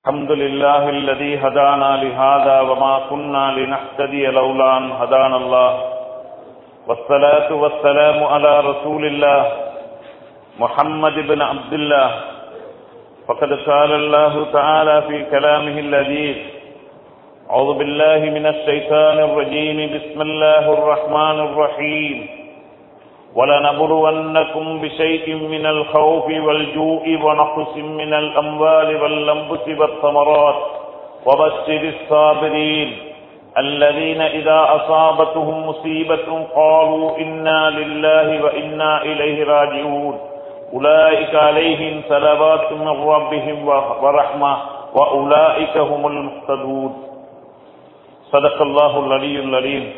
الحمد لله الذي هدانا لهذا وما كنا لنهتدي لولا أن هدانا الله والصلاة والسلام على رسول الله محمد بن عبد الله فقد قال الله تعالى في كلامه اللذيذ أعوذ بالله من الشيطان الرجيم بسم الله الرحمن الرحيم ولنبلونكم بشيء من الخوف والجوع ونقص من الأموال والأنفس والثمرات وبشر الصابرين الذين إذا أصابتهم مصيبة قالوا إنا لله وإنا إليه راجعون أولئك عليهم صلوات من ربهم ورحمة وأولئك هم المهتدون صدق الله العلي العليم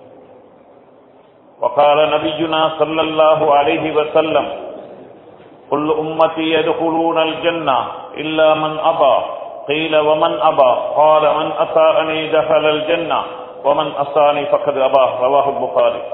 وقال نبينا صلى الله عليه وسلم كل أمتي يدخلون الجنة إلا من أبى قيل ومن أبى قال من أساءني دخل الجنة ومن أساني فقد أبى رواه البخاري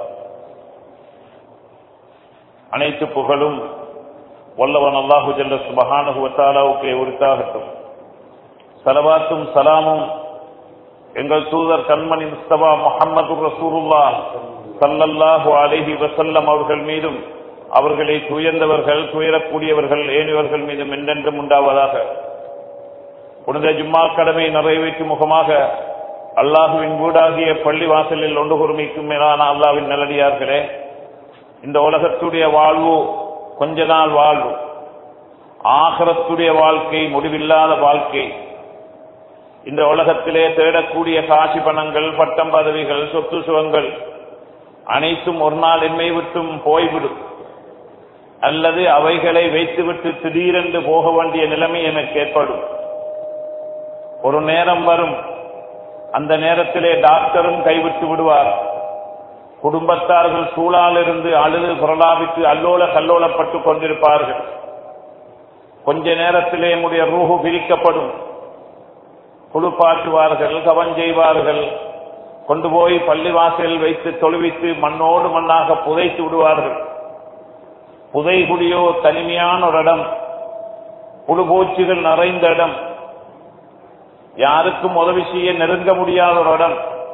அனைத்து புகழும் வல்லவன் அல்லாஹு ஜல்ல சுபஹானஹு வத்தாலாவுக்கு உரித்தாகட்டும் சலவாத்தும் சலாமும் எங்கள் தூதர் கண்மணி முஸ்தபா முகமது ரசூருல்லா சல்லல்லாஹு அலிஹி வசல்லம் அவர்கள் மீதும் அவர்களை துயர்ந்தவர்கள் துயரக்கூடியவர்கள் ஏனியவர்கள் மீதும் என்றென்றும் உண்டாவதாக புனித ஜும்மா கடமை நிறைவேற்றும் முகமாக அல்லாஹுவின் வீடாகிய பள்ளி வாசலில் ஒன்று குருமிக்கும் மேலான அல்லாவின் நல்லடியார்களே இந்த உலகத்துடைய வாழ்வு கொஞ்ச நாள் வாழ்வு ஆகரத்துடைய வாழ்க்கை முடிவில்லாத வாழ்க்கை இந்த உலகத்திலே தேடக்கூடிய காட்சி பணங்கள் பட்டம் பதவிகள் சொத்து சுகங்கள் அனைத்தும் ஒரு நாள் என்னை விட்டும் போய்விடும் அல்லது அவைகளை வைத்துவிட்டு திடீரென்று போக வேண்டிய நிலைமை எனக்கு ஏற்படும் ஒரு நேரம் வரும் அந்த நேரத்திலே டாக்டரும் கைவிட்டு விடுவார் குடும்பத்தார்கள் சூழாலிருந்து அழுது புரளாவிட்டு அல்லோல கல்லோலப்பட்டு கொண்டிருப்பார்கள் கொஞ்ச நேரத்திலே என்னுடைய ரூஹு பிரிக்கப்படும் குளிப்பாட்டுவார்கள் கவன் செய்வார்கள் கொண்டு போய் பள்ளிவாசலில் வைத்து தொழுவித்து மண்ணோடு மண்ணாக புதைத்து விடுவார்கள் புதைகுடியோ தனிமையான ஒரு இடம் புழுபூச்சிகள் நிறைந்த இடம் யாருக்கும் உதவி செய்ய நெருங்க முடியாத ஒரு இடம்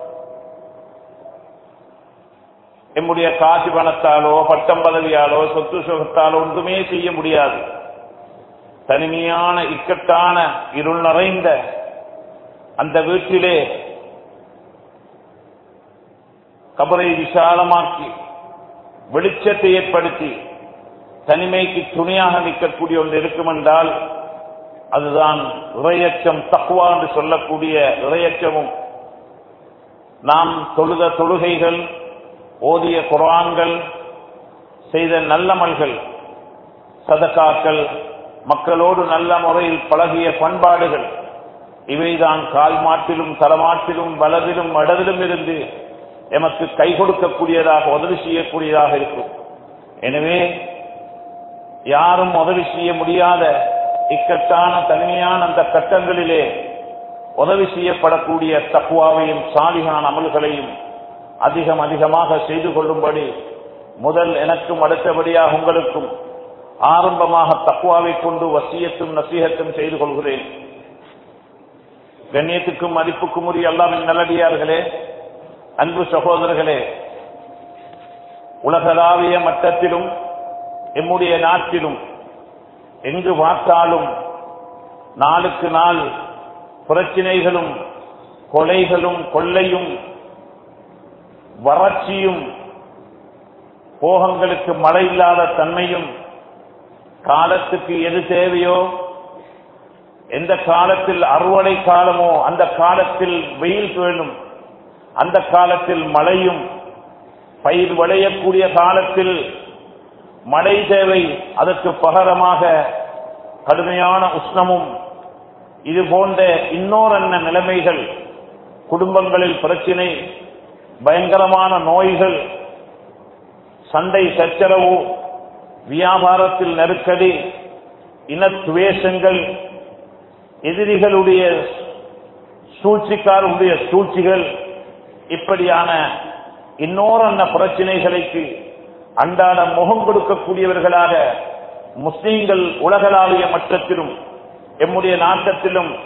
நம்முடைய காசு பணத்தாலோ பட்டம் பதவியாலோ சொத்து சுகத்தாலோ ஒன்றுமே செய்ய முடியாது தனிமையான இக்கட்டான இருள் நிறைந்த அந்த வீட்டிலே கபரை விசாலமாக்கி வெளிச்சத்தை ஏற்படுத்தி தனிமைக்கு துணையாக நிற்கக்கூடிய ஒன்று இருக்கும் என்றால் அதுதான் இறையச்சம் தக்குவா என்று சொல்லக்கூடிய இறையச்சமும் நாம் தொழுத தொழுகைகள் ஓதிய குரான்கள் செய்த நல்லமல்கள் சதக்காக்கள் மக்களோடு நல்ல முறையில் பழகிய பண்பாடுகள் இவைதான் கால் மாட்டிலும் தலமாட்டிலும் வலதிலும் இடதிலும் இருந்து எமக்கு கை கொடுக்கக்கூடியதாக உதவி செய்யக்கூடியதாக இருக்கும் எனவே யாரும் உதவி செய்ய முடியாத இக்கட்டான தனிமையான அந்த கட்டங்களிலே உதவி செய்யப்படக்கூடிய தக்குவாவையும் சாலிகான அமல்களையும் அதிகம் அதிகமாக செய்து கொள்ளும்படி முதல் எனக்கும் அடுத்தபடியாக உங்களுக்கும் ஆரம்பமாக தக்குவாவை கொண்டு வசியத்தும் நசீகத்தும் செய்து கொள்கிறேன் கண்ணியத்துக்கும் மதிப்புக்கும் உரிய அல்லாவின் நல்லடியார்களே அன்பு சகோதரர்களே உலகளாவிய மட்டத்திலும் எம்முடைய நாட்டிலும் எங்கு பார்த்தாலும் நாளுக்கு நாள் பிரச்சினைகளும் கொலைகளும் கொள்ளையும் வறட்சியும் போகங்களுக்கு மழை இல்லாத தன்மையும் காலத்துக்கு எது தேவையோ எந்த காலத்தில் அறுவடை காலமோ அந்த காலத்தில் வெயில் வேணும் அந்த காலத்தில் மழையும் பயிர் விளையக்கூடிய காலத்தில் மழை தேவை அதற்கு பகரமாக கடுமையான உஷ்ணமும் இது போன்ற இன்னொரு நிலைமைகள் குடும்பங்களில் பிரச்சினை பயங்கரமான நோய்கள் சண்டை சச்சரவு வியாபாரத்தில் நெருக்கடி இனத்துவேஷங்கள் எதிரிகளுடைய சூழ்ச்சிக்காரருடைய சூழ்ச்சிகள் இப்படியான இன்னொரு பிரச்சனைகளுக்கு அன்றாட முகம் கொடுக்கக்கூடியவர்களாக முஸ்லீம்கள் உலகளாவிய மட்டத்திலும் எம்முடைய நாட்டத்திலும்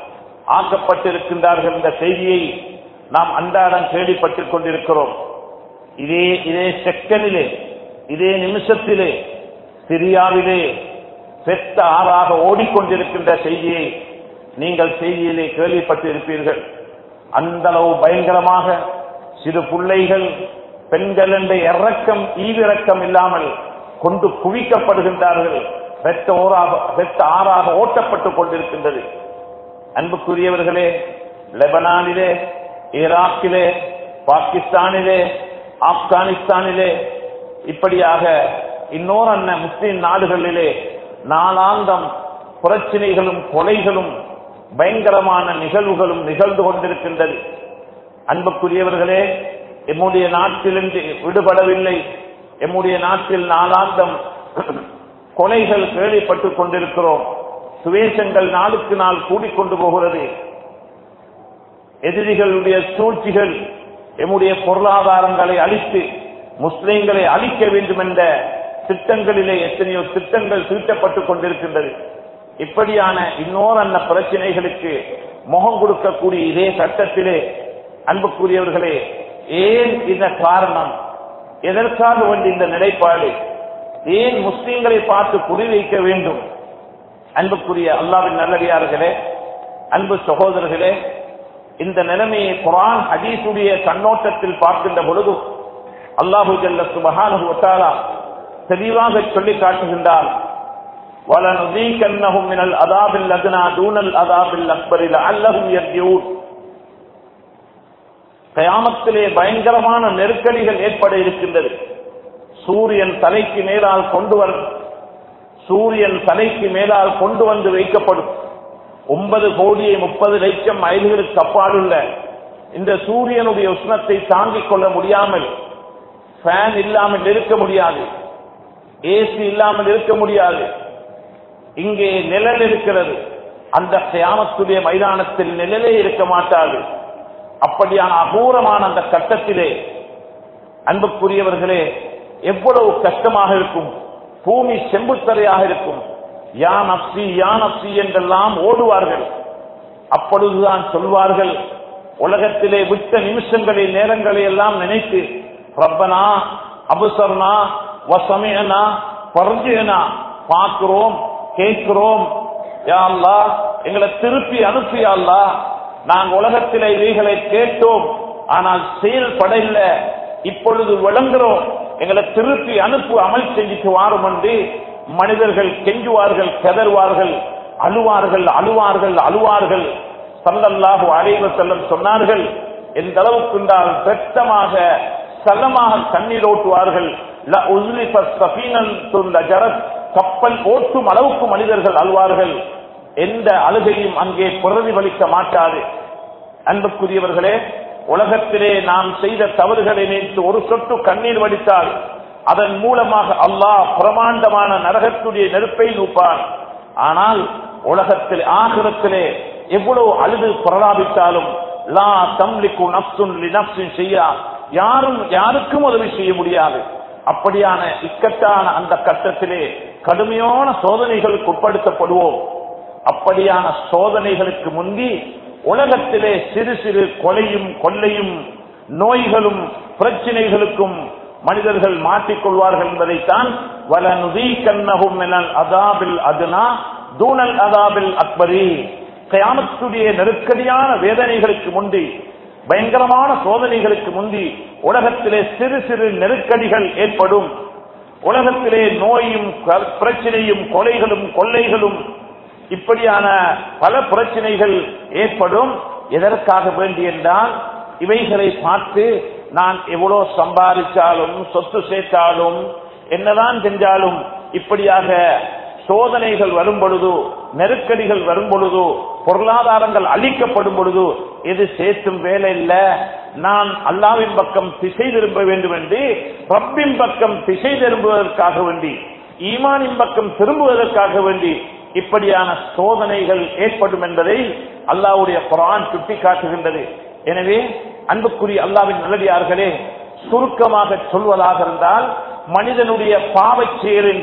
ஆக்கப்பட்டிருக்கின்றார்கள் என்ற செய்தியை நாம் அன்றாடம் கேள்விப்பட்டுக் கொண்டிருக்கிறோம் இதே இதே செகண்டிலே இதே நிமிஷத்திலே சிரியாவிலே செத்த ஆறாக ஓடிக்கொண்டிருக்கின்ற செய்தியை நீங்கள் செய்தியிலே கேள்விப்பட்டிருப்பீர்கள் அந்த அளவு பயங்கரமாக சிறு பிள்ளைகள் பெண்கள் என்ற இறக்கம் ஈவிரக்கம் இல்லாமல் கொண்டு குவிக்கப்படுகின்றார்கள் பெற்ற ஓராக பெற்ற ஆறாக ஓட்டப்பட்டுக் கொண்டிருக்கின்றது அன்புக்குரியவர்களே லெபனானிலே ஈராக்கிலே பாகிஸ்தானிலே ஆப்கானிஸ்தானிலே இப்படியாக இன்னொரு அண்ண முஸ்லிம் நாடுகளிலே நாளாந்தம் பிரச்சனைகளும் கொலைகளும் பயங்கரமான நிகழ்வுகளும் நிகழ்ந்து கொண்டிருக்கின்றது அன்புக்குரியவர்களே எம்முடைய நாட்டிலிருந்து விடுபடவில்லை எம்முடைய நாட்டில் நாளாந்தம் கொலைகள் கேள்விப்பட்டுக் கொண்டிருக்கிறோம் சுவேசங்கள் நாளுக்கு நாள் கூடிக்கொண்டு போகிறது எதிரிகளுடைய சூழ்ச்சிகள் எம்முடைய பொருளாதாரங்களை அழித்து முஸ்லிம்களை அழிக்க வேண்டும் என்ற திட்டங்களிலே எத்தனையோ திட்டங்கள் தீட்டப்பட்டுக் கொண்டிருக்கின்றது இப்படியான இன்னொரு அந்த பிரச்சனைகளுக்கு முகம் கொடுக்கக்கூடிய இதே சட்டத்திலே அன்புக்குரியவர்களே ஏன் இந்த காரணம் எதற்காக வேண்டிய இந்த நிலைப்பாடு ஏன் முஸ்லிம்களை பார்த்து குறிவைக்க வேண்டும் அன்புக்குரிய அல்லாவின் நல்லடியார்களே அன்பு சகோதரர்களே இந்த நிலைமையை குரான் ஹதீசுடைய கண்ணோட்டத்தில் பார்க்கின்ற பொழுது அல்லாஹு ஜல்ல சுபஹானஹு வதஆலா தெளிவாக சொல்லி காட்டுகின்றார் وَلَنُذِيقَنَّهُم مِّنَ الْعَذَابِ الْأَدْنَى دُونَ الْعَذَابِ الْأَكْبَرِ لَعَلَّهُمْ يَرْجِعُونَ கயாமத்திலே பயங்கரமான நெருக்கடிகள் ஏற்பட இருக்கின்றது சூரியன் தலைக்கு மேலால் கொண்டு வர சூரியன் தலைக்கு மேலால் கொண்டு வந்து வைக்கப்படும் ஒன்பது கோடியே முப்பது லட்சம் மைல்களுக்கு அப்பாலுள்ள இந்த சூரியனுடைய உஷ்ணத்தை தாங்கிக் கொள்ள முடியாமல் ஃபேன் இல்லாமல் இருக்க முடியாது ஏசி இல்லாமல் இருக்க முடியாது இங்கே நிழல் இருக்கிறது அந்த கியாமத்துடைய மைதானத்தில் நிழலே இருக்க மாட்டாது அப்படியான அபூரமான அந்த கட்டத்திலே அன்புக்குரியவர்களே எவ்வளவு கஷ்டமாக இருக்கும் பூமி செம்புத்தரையாக இருக்கும் யான் அப்சி யான் அப்சி என்றெல்லாம் ஓடுவார்கள் அப்பொழுதுதான் சொல்வார்கள் உலகத்திலே விட்ட நிமிஷங்களில் நேரங்களை எல்லாம் நினைத்து ரப்பனா அபுசர்னா வசமேனா பரஞ்சேனா பார்க்கிறோம் கேட்கிறோம் யா அல்லாஹ் எங்களை திருப்பி அனுப்பி யா அல்லாஹ் நாங்கள் உலகத்திலே இவைகளை கேட்டோம் ஆனால் செயல்பட இல்ல இப்பொழுது விளங்குறோம் எங்களை திருப்பி அனுப்பு அமல் செஞ்சுட்டு வாரும் என்று மனிதர்கள் கெஞ்சுவார்கள் கதறுவார்கள் அழுவார்கள் அழுவார்கள் அழுவார்கள் சல்லல்லாஹு அலைவ செல்லம் சொன்னார்கள் எந்த அளவுக்கு என்றால் பெட்டமாக சலமாக கண்ணீர் ஓட்டுவார்கள் ல உஸ்லிஃப ஸஃபீனத்துல் லஜரத். கப்பல் ஓட்டும் அளவுக்கு மனிதர்கள் அழுவார்கள் எந்த அழுகையும் அங்கே பிரதிபலிக்க மாட்டாது அன்புக்குரியவர்களே உலகத்திலே நாம் செய்த தவறுகளை நினைத்து ஒரு சொட்டு கண்ணீர் வடித்தால் அதன் மூலமாக அல்லாஹ் பிரமாண்டமான நரகத்துடைய நெருப்பை நூப்பான் ஆனால் உலகத்தில் ஆகிரத்திலே எவ்வளவு அழுது பிரலாபித்தாலும் லா தம்லிக்கு நப்சுன் நப்சின் செய்யா யாரும் யாருக்கும் உதவி செய்ய முடியாது அப்படியான இக்கட்டான அந்த கட்டத்திலே கடுமையான சோதனைகளுக்கு உட்படுத்தப்படுவோம் அப்படியான சோதனைகளுக்கு முந்தி உலகத்திலே சிறு சிறு கொலையும் கொள்ளையும் நோய்களும் பிரச்சனைகளுக்கும் மனிதர்கள் மாட்டிக்கொள்வார்கள் என்பதைத்தான் வல நுதி கண்ணகும் அதாபில் அதுனா தூணல் அதாபில் அக்பரி கயாமத்துடைய நெருக்கடியான வேதனைகளுக்கு முந்தி பயங்கரமான சோதனைகளுக்கு முந்தி உலகத்திலே சிறு சிறு நெருக்கடிகள் ஏற்படும் உலகத்திலே நோயும் க- பிரச்சனையும் கொலைகளும் கொள்ளைகளும் இப்படியான பல பிரச்சனைகள் ஏற்படும் எதற்காக வேண்டி என்றால் இவைகளை பார்த்து நான் எவ்வளவு சம்பாதிச்சாலும் சொத்து சேர்த்தாலும் என்னதான் செஞ்சாலும் இப்படியாக சோதனைகள் வரும் பொழுது நெருக்கடிகள் வரும் பொழுது பொருளாதாரங்கள் அளிக்கப்படும் பொழுது எது சேர்த்தும் வேலை இல்ல நான் அல்லாவின் பக்கம் திசை திரும்ப வேண்டும் என்று ரப்பின் பக்கம் திசை திரும்புவதற்காக வேண்டி ஈமானின் பக்கம் திரும்புவதற்காக வேண்டி இப்படியான சோதனைகள் ஏற்படும் என்பதை அல்லாஹ்வுடைய குரான் சுட்டி காட்டுகின்றது எனவே அன்புக்குரிய அல்லாவின் நல்லடியார்களே சுருக்கமாக சொல்வதாக இருந்தால் மனிதனுடைய பாவச் செயலின்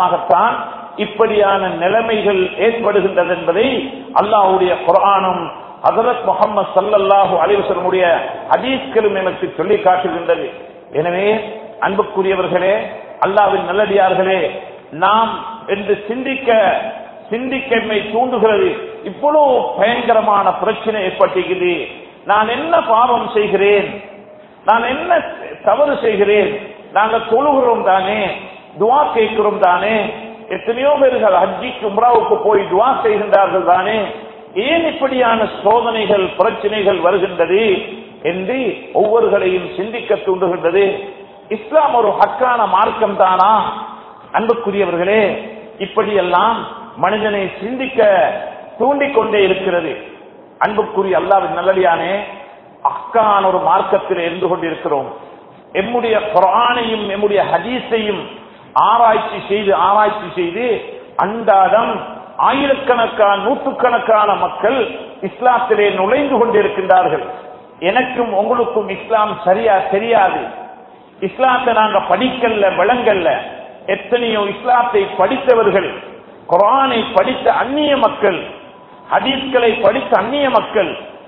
காரணமாகத்தான் இப்படியான நிலைமைகள் ஏற்படுகின்றது என்பதை அல்லாஹ்வுடைய குரானும் ஹசரத் முகமது சல்லல்லாஹு அலிவசனுடைய ஹதீஸ்களும் எனக்கு சொல்லி காட்டுகின்றது எனவே அன்புக்குரியவர்களே அல்லாவின் நல்லடியார்களே நாம் என்று சிந்திக்க சிந்திக்கமை தூண்டுகிறது இவ்வளவு பயங்கரமான பிரச்சனை ஏற்பட்டிருக்குது நான் என்ன பாவம் செய்கிறேன் நான் என்ன தவறு செய்கிறேன் நாங்கள் தொழுகிறோம் தானே துவா கேட்கிறோம் தானே எத்தனையோ பேர்கள் ஹஜ்ஜிக்கு உம்ராவுக்கு போய் துவா செய்கின்றார்கள் தானே ஏன் இப்படியான சோதனைகள் பிரச்சனைகள் வருகின்றது என்று ஒவ்வொருகளையும் சிந்திக்க தூண்டுகின்றது இஸ்லாம் ஒரு ஹக்கான மார்க்கம் தானா அன்புக்குரியவர்களே இப்படியெல்லாம் மனிதனை சிந்திக்க தூண்டிக் கொண்டே இருக்கிறது அன்புக்குரிய அல்லாவின் நல்லடியானே அக்கான ஒரு மார்க்கத்தில் இருந்து கொண்டிருக்கிறோம் எம்முடைய குரானையும் எம்முடைய ஹதீஸையும் ஆராய்ச்சி செய்து ஆராய்ச்சி செய்து அன்றாடம் ஆயிரக்கணக்கான நூற்றுக்கணக்கான மக்கள் இஸ்லாத்திலே நுழைந்து கொண்டிருக்கின்றார்கள் எனக்கும் உங்களுக்கும் இஸ்லாம் சரியா தெரியாது இஸ்லாத்தை நாங்க படிக்கல விளங்கல்ல எத்தனையோ இஸ்லாத்தை படித்தவர்கள் குரானை படித்த அந்நிய மக்கள் ஹதீஸ்களை படித்த அந்நிய மக்கள்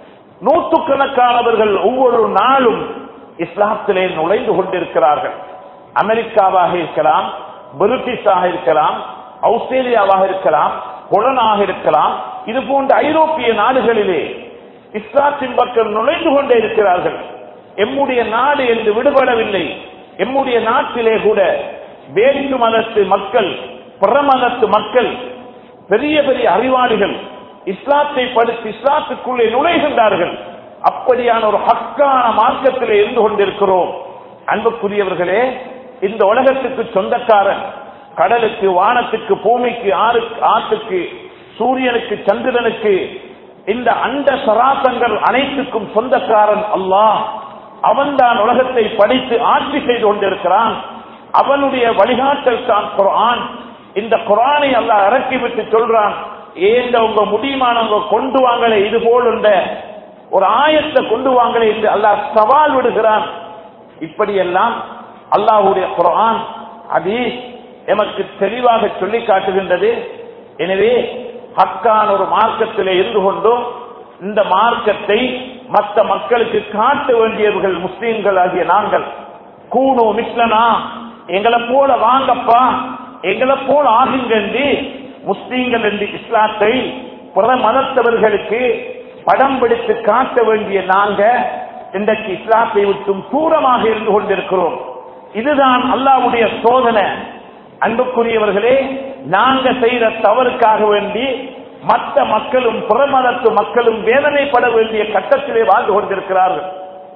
நூற்றுக்கணக்கானவர்கள் ஒவ்வொரு நாளும் இஸ்லாத்திலே நுழைந்து கொண்டிருக்கிறார்கள் அமெரிக்காவாக இருக்கலாம் பிரிட்டிஷாக இருக்கலாம் ஆஸ்திரேலியாவாக இருக்கலாம் புலனாக இருக்கலாம் இது போன்ற ஐரோப்பிய நாடுகளிலே இஸ்லாத்தின் பக்கம் நுழைந்து கொண்டே இருக்கிறார்கள் எம்முடைய நாடு என்று விடுபடவில்லை எம்முடைய நாட்டிலே கூட வேற்று மதத்து மக்கள் பிரமதத்து மக்கள் பெரிய பெரிய அறிவாளிகள் இஸ்லாத்தை படித்து இஸ்லாத்துக்குள்ளே நுழைகின்றார்கள் அப்படியான ஒரு ஹக்கான மார்க்கத்திலே இருந்து கொண்டிருக்கிறோம் அன்புக்குரியவர்களே இந்த உலகத்துக்கு சொந்தக்காரன் கடலுக்கு வானத்துக்கு பூமிக்கு ஆறு ஆற்றுக்கு சூரியனுக்கு சந்திரனுக்கு இந்த அண்ட சராசங்கள் அனைத்துக்கும் சொந்தக்காரன் அல்லாஹ் அவன்தான் உலகத்தை படித்து ஆட்சி செய்து கொண்டிருக்கிறான் அவனுடைய வழிகாட்டல் தான் குரான் இந்த குரானை அல்லாஹ் இறக்கிவிட்டு சொல்றான் ஏந்த உங்க முடியுமானவங்க கொண்டு வாங்களே இது போல் இந்த ஒரு ஆயத்தை கொண்டு வாங்களே என்று அல்லாஹ் சவால் விடுகிறான் இப்படியெல்லாம் அல்லாஹுடைய குரான் அது எமக்கு தெளிவாக சொல்லி காட்டுகின்றது எனவே ஹக்கான் ஒரு மார்க்கத்திலே இருந்து கொண்டும் இந்த மார்க்கத்தை மற்ற மக்களுக்கு காட்ட வேண்டியவர்கள் முஸ்லீம்கள் ஆகிய நாங்கள் கூணு மிஸ்லனா எங்களை போல வாங்கப்பா எங்களை போல ஆகுங்க என்று முஸ்லீம்கள் என்று இஸ்லாத்தை புற மதத்தவர்களுக்கு படம் பிடித்து காட்ட வேண்டிய நாங்க இன்றைக்கு இஸ்லாத்தை விட்டும் தூரமாக இருந்து கொண்டிருக்கிறோம் இதுதான் அல்லாவுடைய சோதனை அன்புக்குரியவர்களே நாங்க செய்த தவறுக்காக வேண்டி மற்ற மக்களும் புறமதத்து மக்களும் வேதனைப்பட வேண்டிய கட்டத்திலே வாழ்ந்து கொண்டிருக்கிறார்கள்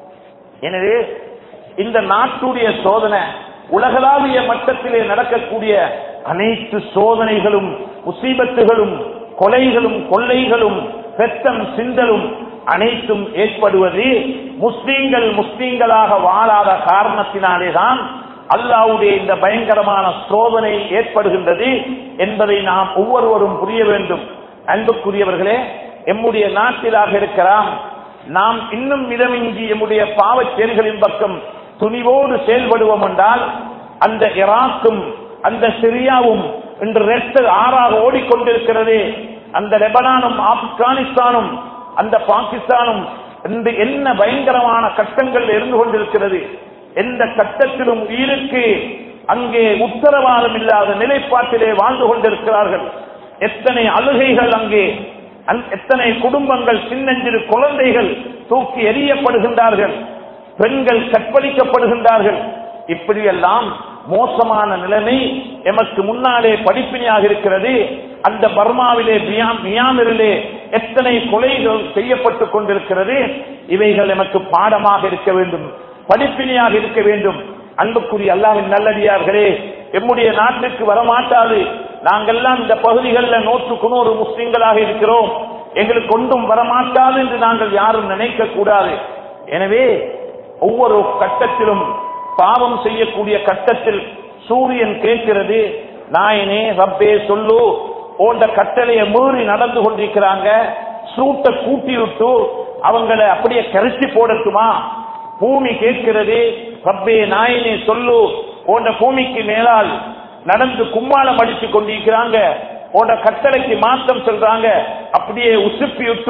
எனவே இந்த நாட்டுடைய சோதனை உலகளாவிய மட்டத்திலே நடக்கக்கூடிய அனைத்து சோதனைகளும் முசீபத்துகளும் கொலைகளும் கொள்ளைகளும் பெத்தம் சிந்தலும் அனைத்தும் ஏற்படுவது முஸ்லீம்கள் முஸ்லீம்களாக வாழாத காரணத்தினாலேதான் அல்லாவுடைய இந்த பயங்கரமான சோதனை ஏற்படுகின்றது என்பதை நாம் ஒவ்வொருவரும் புரிய வேண்டும் அன்புக்குரியவர்களே எம்முடைய நாட்டிலாக இருக்கலாம் நாம் இன்னும் மிதமின்றி எம்முடைய பாவச் செயல்களின் பக்கம் துணிவோடு செயல்படுவோம் என்றால் அந்த ஈராக்கும் அந்த சிரியாவும் இன்று ரெட்ட ஆறாக ஓடிக்கொண்டிருக்கிறது அந்த லெபனானும் ஆப்கானிஸ்தானும் அந்த பாகிஸ்தானும் இன்று என்ன பயங்கரமான கட்டங்கள் இருந்து கொண்டிருக்கிறது எந்த கட்டத்திலும் உயிருக்கு அங்கே உத்தரவாதம் இல்லாத நிலைப்பாட்டிலே வாழ்ந்து கொண்டிருக்கிறார்கள் எத்தனை அழுகைகள் அங்கே அந்- எத்தனை குடும்பங்கள் சின்னஞ்சிறு குழந்தைகள் தூக்கி எறியப்படுகின்றார்கள் பெண்கள் கற்பழிக்கப்படுகின்றார்கள் இப்படியெல்லாம் மோசமான நிலைமை எமக்கு முன்னாலே படிப்பினையாக இருக்கிறது அந்த பர்மாவிலே மியாம்- மியான்மரிலே எத்தனை கொலைகள் செய்யப்பட்டுக் கொண்டிருக்கிறது இவைகள் எமக்கு பாடமாக இருக்க வேண்டும் படிப்பினையாக இருக்க வேண்டும் அன்புக்குரிய அல்லாஹின் நல்லடியார்களே எம்முடைய நாட்டுக்கு வரமாட்டாது நாங்கெல்லாம் இந்த பகுதிகளில் நூற்றுக்கு நூறு முஸ்லிம்களாக இருக்கிறோம் எங்களுக்கு ஒன்றும் வரமாட்டாது என்று நாங்கள் யாரும் நினைக்க கூடாது எனவே ஒவ்வொரு கட்டத்திலும் பாவம் செய்யக்கூடிய கட்டத்தில் சூரியன் கேட்கிறது நாயனே ரப்பே சொல்லு போன்ற கட்டளையை மீறி நடந்து கொண்டிருக்கிறாங்க சூட்டை கூட்டி விட்டு அவங்களை அப்படியே கரிசி போடட்டுமா பூமி கேட்கிறது ரப்பே நாயனே சொல்லு போன்ற பூமிக்கு மேலால் நடந்து கும்மாளம் அடித்துக் கொண்டிருக்கிறாங்க போன்ற கட்டளைக்கு மாற்றம் சொல்றாங்க அப்படியே உசுப்பி விட்டு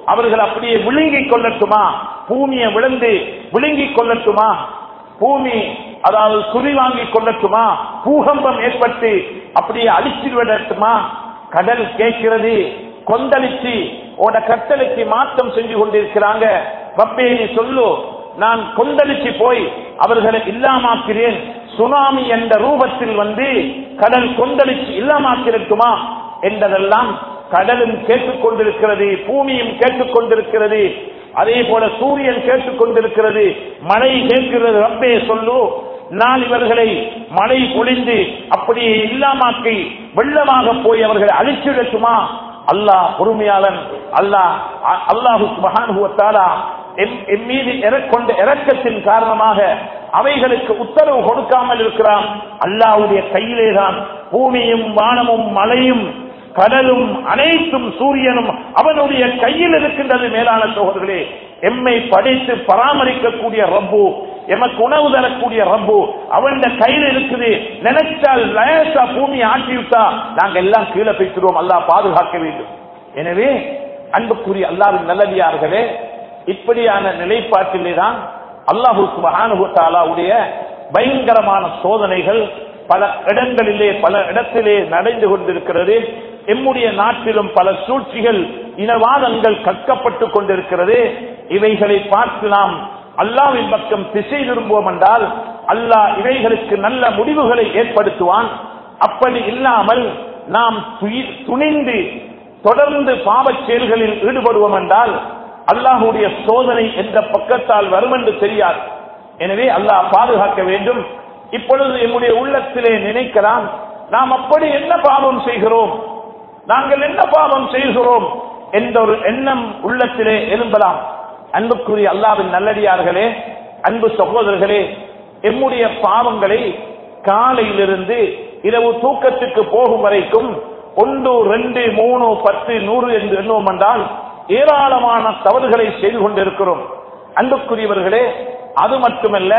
அவர்கள் அப்படியே விழுங்கிக் கொள்ளட்டுமா பூமியை விழுந்து விழுங்கிக் கொள்ளட்டுமா பூமி அதாவது குறி வாங்கிக் கொள்ளட்டுமா பூகம்பம் ஏற்பட்டு அப்படியே அழிச்சு விடட்டுமா கடல் கேட்கிறது கொந்தளிச்சு உட கட்டளைக்கு மாற்றம் செஞ்சு கொண்டிருக்கிறாங்க ரப்பே நீ சொல்லு நான் கொந்தளிச்சு போய் அவர்களை இல்லாமாக்கிறேன் சுனாமி என்ற ரூபத்தில் வந்து கடல் கொந்தளிச்சு இல்லாமாக்கிருக்குமா என்பதெல்லாம் கடலும் கேட்டுக்கொண்டிருக்கிறது பூமியும் கேட்டுக்கொண்டிருக்கிறது அதே போல சூரியன் கேட்டுக்கொண்டிருக்கிறது மழை கேட்கிறது ரப்பே சொல்லு நான் இவர்களை மழை பொழிந்து அப்படியே இல்லாமாக்கி வெள்ளமாக போய் அவர்களை அழிச்சிடட்டுமா அல்லாஹ் பொறுமையாளன் அல்லாஹ் அ- அல்லாஹு மகானுவத்தாலா எம் மீது இறக்கொண்ட இறக்கத்தின் காரணமாக அவைகளுக்கு உத்தரவு கொடுக்காமல் இருக்கிறான் அல்லாஹ்வுடைய கையிலே தான் பூமியும் வானமும் மழையும் கடலும் அனைத்தும் சூரியனும் அவனுடைய கையில் இருக்கின்றது மேலான சோழர்களே எம்மை படைத்து பராமரிக்கக்கூடிய ரப்பு எமக்கு உணவு தரக்கூடிய ரப்பு அவன் கையில் இருக்குது நினைச்சால் லேசா பூமியை ஆட்டி விட்டா நாங்க எல்லாம் கீழே பேசுறோம் அல்லாஹ் பாதுகாக்க வேண்டும் எனவே அன்புக்குரிய அல்லாவின் நல்லடியார்களே இப்படியான நிலைப்பாட்டிலே தான் அல்லாஹு சுபஹானுடைய பயங்கரமான சோதனைகள் பல இடங்களிலே பல இடத்திலே நடந்து கொண்டிருக்கிறது எம்முடைய நாட்டிலும் பல சூழ்ச்சிகள் இனவாதங்கள் கற்கப்பட்டுக் கொண்டிருக்கிறது இவைகளை பார்த்து நாம் அல்லாவின் பக்கம் திசை விரும்புவோம் என்றால் அல்லாஹ் இவைகளுக்கு நல்ல முடிவுகளை ஏற்படுத்துவான் அப்படி இல்லாமல் நாம் துயி- துணிந்து தொடர்ந்து பாவச் செயல்களில் ஈடுபடுவோம் என்றால் அல்லாஹுடைய சோதனை என்ற பக்கத்தால் வரும் என்று தெரியாது எனவே அல்லாஹ் பாதுகாக்க வேண்டும் இப்பொழுது என்னுடைய உள்ளத்திலே நினைக்கலாம் நாம் அப்படி என்ன பாவம் செய்கிறோம் நாங்கள் என்ன பாவம் செய்கிறோம் என்ற ஒரு எண்ணம் உள்ளத்திலே எழும்பலாம் அன்புக்குரிய அல்லாவின் நல்லடியார்களே அன்பு சகோதரர்களே எம்முடைய பாவங்களை காலையிலிருந்து இரவு தூக்கத்துக்கு போகும் வரைக்கும் ஒன்று ரெண்டு மூணு பத்து நூறு என்று எண்ணுவோம் என்றால் ஏராளமான தவறுகளை செய்து கொண்டிருக்கிறோம் அன்புக்குரியவர்களே அது மட்டுமல்ல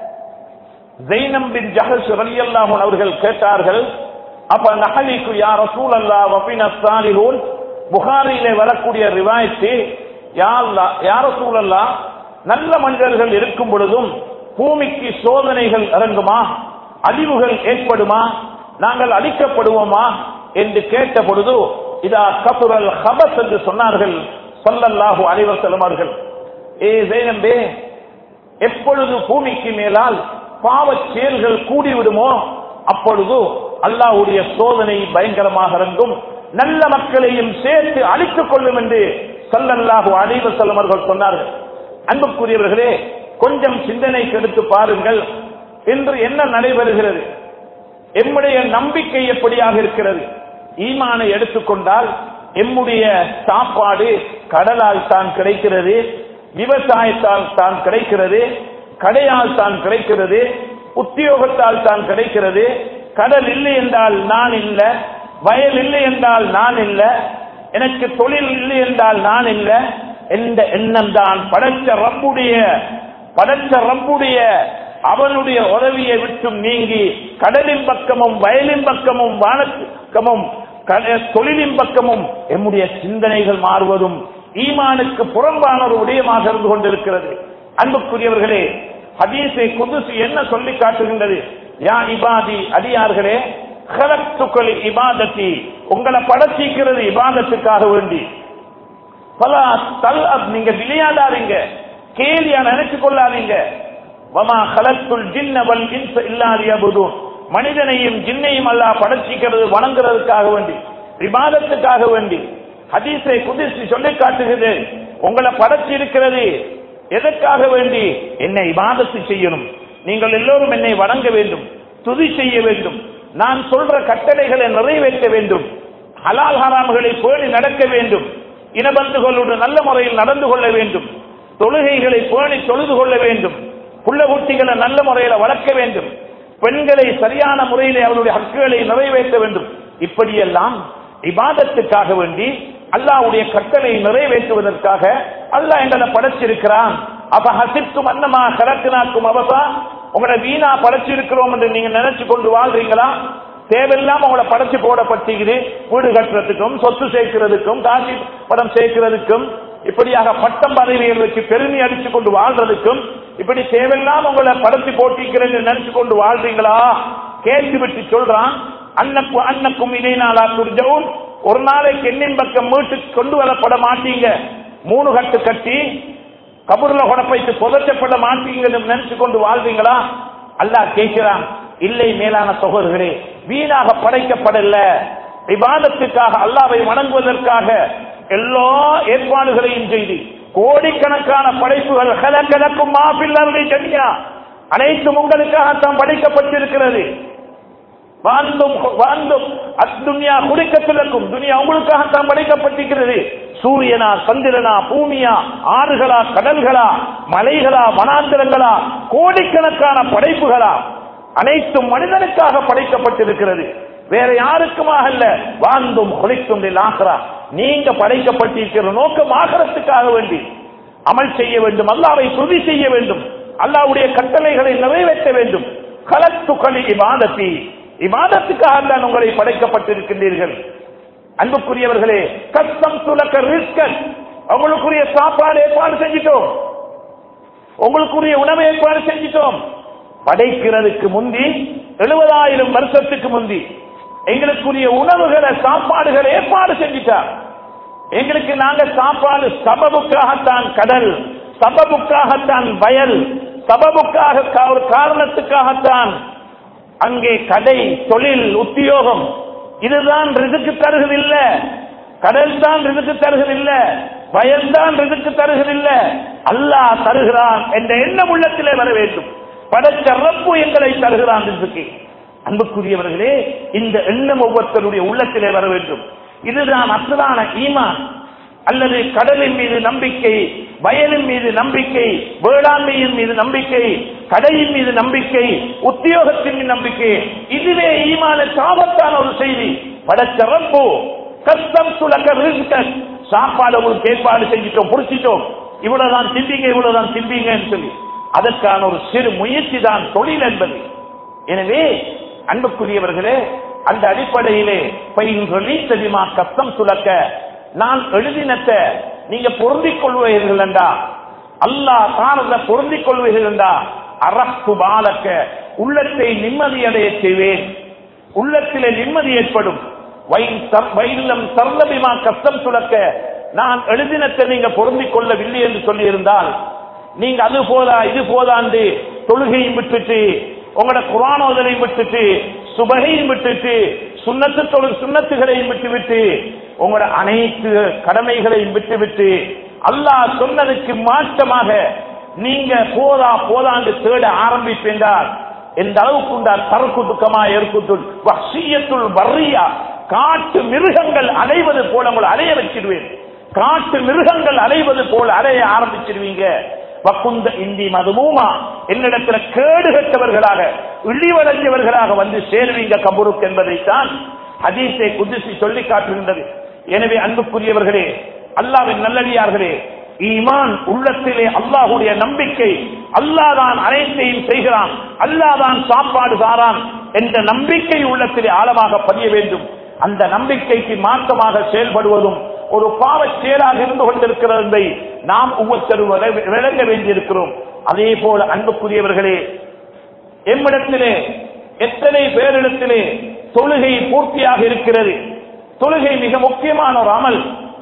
ஜெய்னம் பின் ஜஹஸ் ரலியல்லாஹு அவர்கள் கேட்டார்கள் அப்ப நஹலிக்கு யார் ரசூல் அல்லா வபின சாலிஹூன் புகாரியிலே வரக்கூடிய ரிவாயத்து யார் ரசூல் அல்லா நல்ல மனிதர்கள் இருக்கும் பொழுதும் பூமிக்கு சோதனைகள் இறங்குமா அழிவுகள் ஏற்படுமா நாங்கள் அழிக்கப்படுவோமா என்று கேட்ட பொழுது இதா கசுரல் ஹபஸ் என்று சொன்னார்கள் சொல்லல்லாஹு அலைவர் செல்லுமார்கள் ஏ ஜெயனம்பே எப்பொழுது பூமிக்கு மேலால் பாவச் செயல்கள் கூடிவிடுமோ அப்பொழுது அல்லாஹ்வுடைய சோதனை பயங்கரமாக இறங்கும் நல்ல மக்களையும் சேர்த்து அழித்துக் கொள்ளும் என்று சல்லல்லாஹு அலைவ செல்லமர்கள் சொன்னார்கள் அன்புக்குரியவர்களே கொஞ்சம் சிந்தனை கெடுத்து பாருங்கள் இன்று என்ன நடைபெறுகிறது எம்முடைய நம்பிக்கை எப்படியாக இருக்கிறது ஈமானை எடுத்துக்கொண்டால் எம்முடைய சாப்பாடு கடலால் தான் கிடைக்கிறது விவசாயத்தால் தான் கிடைக்கிறது கடையால் தான் கிடைக்கிறது உத்தியோகத்தால் தான் கிடைக்கிறது கடல் இல்லை என்றால் நான் இல்ல வயல் இல்லை என்றால் நான் இல்ல எனக்கு தொழில் இல்லை என்றால் நான் இல்ல என்ற எண்ணம் தான் படைச்ச ரப்புடைய படைச்ச ரப்புடைய அவனுடைய உதவியை விட்டும் நீங்கி கடலின் பக்கமும் வயலின் பக்கமும் வானக்கமும் கட- தொழிலின் பக்கமும் எம்முடைய சிந்தனைகள் மாறுவதும் ஈமானுக்கு புறம்பான ஒரு விடயமாக இருந்து கொண்டிருக்கிறது அன்புக்குரியவர்களே ஹதீஸை குதுசு என்ன சொல்லி காட்டுகின்றது யா இபாதி அடியார்களே ஹலத்துக்கள் இபாதத்தி உங்களை படைச்சிக்கிறது இபாதத்துக்காக வேண்டி பல தல் நீங்க விளையாடாதீங்க கேலியா நினைச்சு கொள்ளாதீங்க வமா ஹலத்துல் ஜின்ன வல் இன்ச இல்லாதியபுதும் மனிதனையும் ஜின்னையும் அல்லாஹ் படைச்சிக்கிறது வணங்குறதுக்காக வேண்டி விவாதத்துக்காக வேண்டி ஹதீஸை குதிசி சொல்லி காட்டுகிறது உங்களை படைச்சி இருக்கிறது எதற்காக வேண்டி என்னை இபாதத்து செய்யணும் நீங்கள் எல்லோரும் என்னை வணங்க வேண்டும் துதி செய்ய வேண்டும் நான் சொல்ற கட்டளைகளை நிறைவேற்ற வேண்டும் ஹலால் ஹராம்களை பேணி நடக்க வேண்டும் இனபந்துகளோடு நல்ல முறையில் நடந்து கொள்ள வேண்டும் தொழுகைகளை பேணி தொழுது கொள்ள வேண்டும் புள்ள குட்டிகளை நல்ல முறையில வளர்க்க வேண்டும் பெண்களை சரியான முறையிலே அவருடைய ஹக்குகளை நிறைவேற்ற வேண்டும் இப்படியெல்லாம் இபாதத்துக்காக வேண்டி அல்லாஹ்வுடைய கட்டளை நிறைவேற்றுவதற்காக அல்லாஹ் எங்களை படைச்சிருக்கிறான் அப்ப ஹசிப்தும் அன்னமா கலக்கினாக்கும் அவசா உங்களை வீணா படைச்சிருக்கிறோம் என்று நீங்க நினைச்சு கொண்டு வாழ்றீங்களா தேவையில்லாம உங்களை படைச்சு போடப்பட்டிருக்குது வீடு கட்டுறதுக்கும் சொத்து சேர்க்கிறதுக்கும் காசி படம் சேர்க்கிறதுக்கும் இப்படியாக பட்டம் பதவிகள் வச்சு பெருமை அடிச்சு கொண்டு வாழ்றதுக்கும் இப்படி தேவையில்லாம உங்களை படுத்தி போட்டிக்கிறேன்னு நினைச்சு கொண்டு வாழ்றீங்களா கேள்வி விட்டு சொல்றான் அன்னக்கும் அன்னக்கும் இணைநாளா துர்ஜவும் ஒரு நாளைக்கு எண்ணின் பக்கம் மீட்டு கொண்டு வரப்பட மாட்டீங்க மூணு கட்டு கட்டி கபூர்ல கொடப்பைத்து புதைச்சப்பட மாட்டீங்கன்னு நினைச்சு கொண்டு வாழ்வீங்களா அல்லாஹ் கேட்கிறான் இல்லை மேலான சகோதரர்களே வீணாக படைக்கப்படல விவாதத்துக்காக அல்லாவை வணங்குவதற்காக எல்லா ஏற்பாடுகளையும் செய்து கோடிக்கணக்கான படைப்புகள் கலக்கலக்கும் மாப்பிள்ளை தனியா அனைத்தும் உங்களுக்காகத்தான் படைக்கப்பட்டிருக்கிறது வாழ்ந்தும் வாழ்ந்தும் அத்துன்யா குடிக்கத்திலக்கும் துனியா உங்களுக்காகத்தான் படைக்கப்பட்டிருக்கிறது சூரியனா சந்திரனா பூமியா ஆறுகளா கடல்களா மலைகளா வனாந்திரங்களா கோடிக்கணக்கான படைப்புகளா அனைத்தும் மனிதனுக்காக படைக்கப்பட்டிருக்கிறது வேற யாருக்குமாக அல்ல வாழ்ந்தும் குளித்தும் ஆகிறா நீங்க படைக்கப்பட்டிருக்கிற நோக்கம் ஆகிறதுக்காக வேண்டி அமல் செய்ய வேண்டும் அல்லாவை துதி செய்ய வேண்டும் அல்லாவுடைய கட்டளைகளை நிறைவேற்ற வேண்டும் கலத்துக்களி இவாதத்தி இவாதத்துக்காக தான் உங்களை படைக்கப்பட்டிருக்கின்றீர்கள் அன்புக்குரியவர்களே கஷ்டம் துலக்க ரிஸ்கன் உங்களுக்குரிய சாப்பாடு ஏற்பாடு செஞ்சிட்டோம் உங்களுக்குரிய உணவு ஏற்பாடு செஞ்சிட்டோம் படைக்கிறதுக்கு முந்தி எழுபதாயிரம் வருஷத்துக்கு முந்தி எங்களுக்குரிய உணவுகளை சாப்பாடுகளை ஏற்பாடு செஞ்சிட்டார் எங்களுக்கு நாங்க சாப்பாடு சபபுக்காகத்தான் கடல் சபபுக்காகத்தான் வயல் சபபுக்காக கா- ஒரு காரணத்துக்காகத்தான் அங்கே கடை தொழில் உத்தியோகம் இதுதான் ரிதுக்கு தருகிறதில்ல கடல் தான் ரிதுக்கு தருகிறதில்ல வயல் தான் ரிதுக்கு தருகிறதில்ல அல்லாஹ் தருகிறான் என்ற எண்ணம் உள்ளத்திலே வர வேண்டும் படைச்ச ரப்பு எங்களை தருகிறான் ரிதுக்கு அன்புக்குரியவர்களே இந்த எண்ணம் ஒவ்வொருத்தருடைய உள்ளத்திலே வர வேண்டும் இதுதான் அசலான ஈமான் அல்லது கடலின் மீது நம்பிக்கை வயலின் மீது நம்பிக்கை வேளாண்மையின் மீது நம்பிக்கை கடையின் மீது நம்பிக்கை உத்தியோகத்தின் மீது நம்பிக்கை இதுவே ஈமான சாபத்தான ஒரு செய்தி படைச்ச ரப்பு கஷ்டம் சுலக்க ரிஸ்கன் சாப்பாடு உங்களுக்கு ஏற்பாடு செஞ்சிட்டோம் புடிச்சிட்டோம் இவ்வளவுதான் சிந்திங்க இவ்வளவுதான் சிந்திங்கன்னு சொல்லி அதற்கான ஒரு சிறு முயற்சி தான் தொழில் என்பது எனவே அன்புக்குரியவர்களே அந்த அடிப்படையிலே பயின்றொலி தெரியுமா கஷ்டம் சுலக்க நான் எழுதினத்த நீங்க பொருந்திக் கொள்வீர்கள் என்றா அல்லாஹ் தானத பொருந்திக் கொள்வீர்கள் என்றா அரசு பாலக்க உள்ளத்தை நிம்மதியடைய செய்வேன் உள்ளத்திலே நிம்மதி ஏற்படும் வயின் சர்- வயிலம் சர்லபிமா கஷ்டம் சுலக்க நான் எழுதினத்தை நீங்க பொருந்திக் கொள்ளவில்லை என்று சொல்லியிருந்தால் நீங்க அது போதா இது போதாண்டு தொழுகையும் விட்டுட்டு உங்களோட குரானோதனையும் விட்டுட்டு சுபகையும் விட்டுட்டு சுண்ணத்து தொழு சுண்ணத்துகளையும் விட்டுவிட்டு உங்களோட அனைத்து கடமைகளையும் விட்டுவிட்டு அல்லாஹ் சொன்னதுக்கு மாற்றமாக நீங்க போதா போதாண்டு தேட ஆரம்பிப்பென்றால் எந்த அளவுக்கு உண்டால் தரக்கு துக்கமா ஏற்குத்துள் வசியத்துள் வர்றியா காட்டு மிருகங்கள் அலைவது போல உங்களை அலைய வச்சிடுவேன் காட்டு மிருகங்கள் அலைவது போல அலைய ஆரம்பிச்சிருவீங்க வக்குந்த இந்தி மதுமூமா என்னிடத்துல கேடு கட்டவர்களாக இழிவடைஞ்சவர்களாக வந்து சேருவீங்க கபூருக்கு என்பதைத்தான் ஹதீஸை குதிசி சொல்லி காட்டுகின்றது எனவே அன்புக்குரியவர்களே அல்லாவின் நல்லடியார்களே ஈமான் உள்ளத்திலே அல்லாஹுடைய நம்பிக்கை அல்லாதான் அனைத்தையும் செய்கிறான் அல்லாதான் சாப்பாடு தாரான் என்ற நம்பிக்கை உள்ளத்திலே ஆழமாக பதிய வேண்டும் அந்த நம்பிக்கைக்கு மாற்றமாக செயல்படுவதும் ஒரு பாவச் செயலாக இருந்து கொண்டிருக்கிறது என்பதை நாம் ஒவ்வொருத்தரும் விள- விளங்க வேண்டியிருக்கிறோம் அதே போல அன்புக்குரியவர்களே எம்மிடத்திலே எத்தனை பேரிடத்திலே தொழுகை பூர்த்தியாக இருக்கிறது தொழுகை மிக முக்கியமான ஒரு அமல்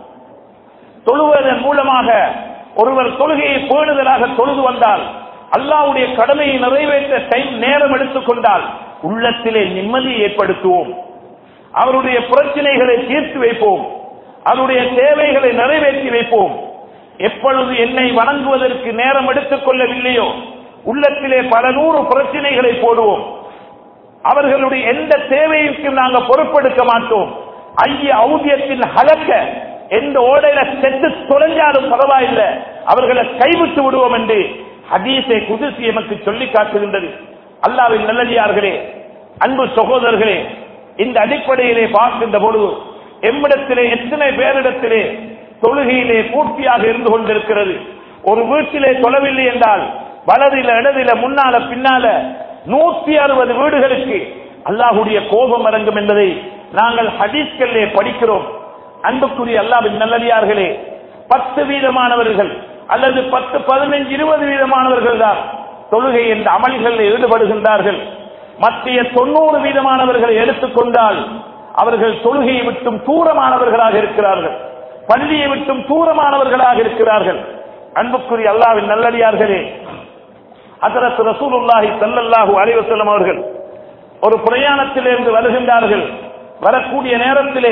தொழுவதன் மூலமாக ஒருவர் தொழுகையை பேணுதலாக தொழுது வந்தால் அல்லாவுடைய கடமையை நிறைவேற்ற டைம் நேரம் எடுத்துக்கொண்டால் உள்ளத்திலே நிம்மதியை ஏற்படுத்துவோம் அவருடைய பிரச்சனைகளை தீர்த்து வைப்போம் அவருடைய தேவைகளை நிறைவேற்றி வைப்போம் எப்பொழுது என்னை வணங்குவதற்கு நேரம் எடுத்துக் கொள்ளவில்லையோ உள்ளத்திலே பல நூறு பிரச்சனைகளை போடுவோம் அவர்களுடைய எந்த தேவைக்கும் நாங்கள் பொறுப்பெடுக்க மாட்டோம் ஐய ஔதியத்தின் ஹலக்க எந்த ஓடையில செத்து தொலைஞ்சாலும் பரவாயில்லை அவர்களை கைவிட்டு விடுவோம் என்று ஹதீஸை குதிசி எமக்கு சொல்லி காட்டுகின்றது அல்லாவின் நல்லடியார்களே அன்பு சகோதரர்களே இந்த அடிப்படையிலே பார்க்கின்ற பொழுது எம்மிடத்திலே எத்தனை பேரிடத்திலே தொழுகையிலே பூர்த்தியாக இருந்து கொண்டிருக்கிறது ஒரு வீட்டிலே தொழவில்லை என்றால் வலதில இடதில முன்னால பின்னால நூத்தி அறுபது வீடுகளுக்கு அல்லாஹுடைய கோபம் இறங்கும் என்பதை நாங்கள் ஹதீஸ்களிலே படிக்கிறோம் அன்புக்குரிய அல்லாவின் நல்லடியார்களே பத்து வீதமானவர்கள் அல்லது பத்து பதினஞ்சு இருபது வீதமானவர்கள் தான் தொழுகை என்ற அமல்களில் ஈடுபடுகின்றார்கள் மத்திய தொண்ணூறு வீதமானவர்களை எடுத்துக்கொண்டால் அவர்கள் தொழுகையை விட்டும் தூரமானவர்களாக இருக்கிறார்கள் பள்ளியை விட்டும் தூரமானவர்களாக இருக்கிறார்கள் அன்புக்குரிய அல்லாவின் நல்லடியார்களே அதரத்து ரசூலுல்லாஹி ஸல்லல்லாஹு அலைஹி வஸல்லம் அவர்கள் ஒரு பிரயாணத்திலிருந்து வருகின்றார்கள் வரக்கூடிய நேரத்திலே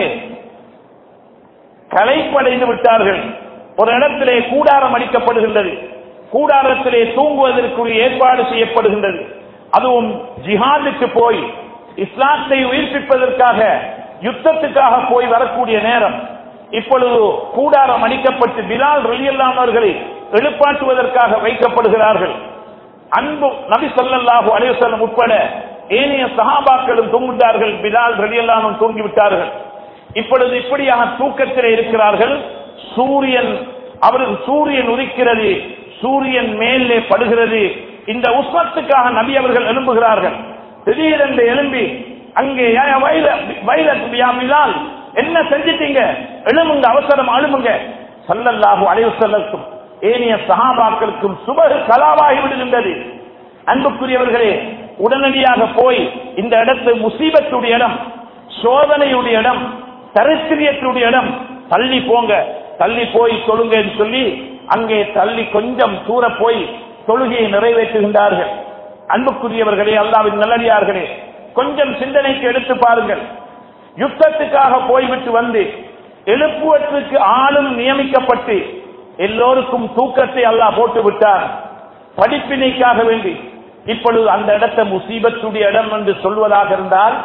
களைப்படைந்து விட்டார்கள் ஒரு இடத்திலே கூடாரம் அடிக்கப்படுகின்றது கூடாரத்திலே தூங்குவதற்குரிய ஏற்பாடு செய்யப்படுகின்றது அதுவும் ஜிஹாதுக்கு போய் இஸ்லாத்தை உயிர்ப்பிப்பதற்காக யுத்தத்துக்காக போய் வரக்கூடிய நேரம் இப்பொழுது கூடாரம் அடிக்கப்பட்டு பிலால் ரலியல்லாமவர்களை எழுப்பாட்டுவதற்காக வைக்கப்படுகிறார்கள் அன்பு நபி ஸல்லல்லாஹு அலைஹி வஸல்லம் உட்பட ஏனைய சஹாபாக்களும் தூங்குகிறார்கள் பிலால் ரலியல்லாமும் தூங்கிவிட்டார்கள் இப்பொழுது இப்படியாக தூக்கத்திலே இருக்கிறார்கள் சூரியன் அவருக்கு சூரியன் உதிக்கிறது சூரியன் மேலே படுகிறது இந்த உஸ்மத்துக்காக நபி அவர்கள் எழும்புகிறார்கள் திடீரென்று எழும்பி அங்கே வயலால் என்ன செஞ்சிட்டீங்க எழுமுங்க அவசரம் அழுமுங்க சல்லல்லாஹு அலைவசல்லுக்கும் ஏனைய சஹாபாக்களுக்கும் சுபகு கலாவாகி விடுகின்றது அன்புக்குரியவர்களே உடனடியாக போய் இந்த இடத்து முசீபத்துடைய இடம் சோதனையுடைய இடம் தரித்திரியத்துடைய இடம் தள்ளி போங்க தள்ளி போய் தொழுங்கன்னு சொல்லி அங்கே தள்ளி கொஞ்சம் தூர போய் தொழுகையை நிறைவேற்றுகின்றார்கள் அன்புக்குரியவர்களே அல்லாவின் நல்லடியார்களே கொஞ்சம் சிந்தனைக்கு எடுத்து பாருங்கள் யுத்தத்துக்காக போய்விட்டு வந்து எழுப்புவதற்கு ஆளும் நியமிக்கப்பட்டு எல்லோருக்கும் தூக்கத்தை அல்லாஹ் போட்டு விட்டார் படிப்பினைக்காக வேண்டி இப்பொழுது அந்த இடத்தை முசீபத்துடைய இடம் என்று சொல்வதாக இருந்தால்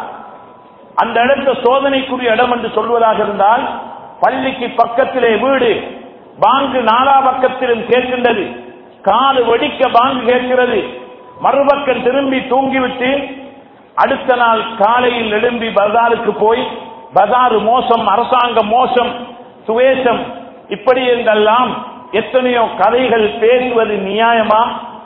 அந்த இடத்த சோதனைக்குரிய இடம் என்று சொல்வதாக இருந்தால் பள்ளிக்கு பக்கத்திலே வீடு பாங்கு நாலா பக்கத்திலும் கேட்கின்றது காது வெடிக்க பாங்கு கேட்கிறது மறுபக்கம் திரும்பி தூங்கிவிட்டு அடுத்த நாள் காலையில் எழும்பி பஜாருக்கு போய் பஜாரு மோசம் அரசாங்கம் மோசம் சுவேசம் இப்படி என்றெல்லாம் எத்தனையோ கதைகள் பேசுவது நியாயமா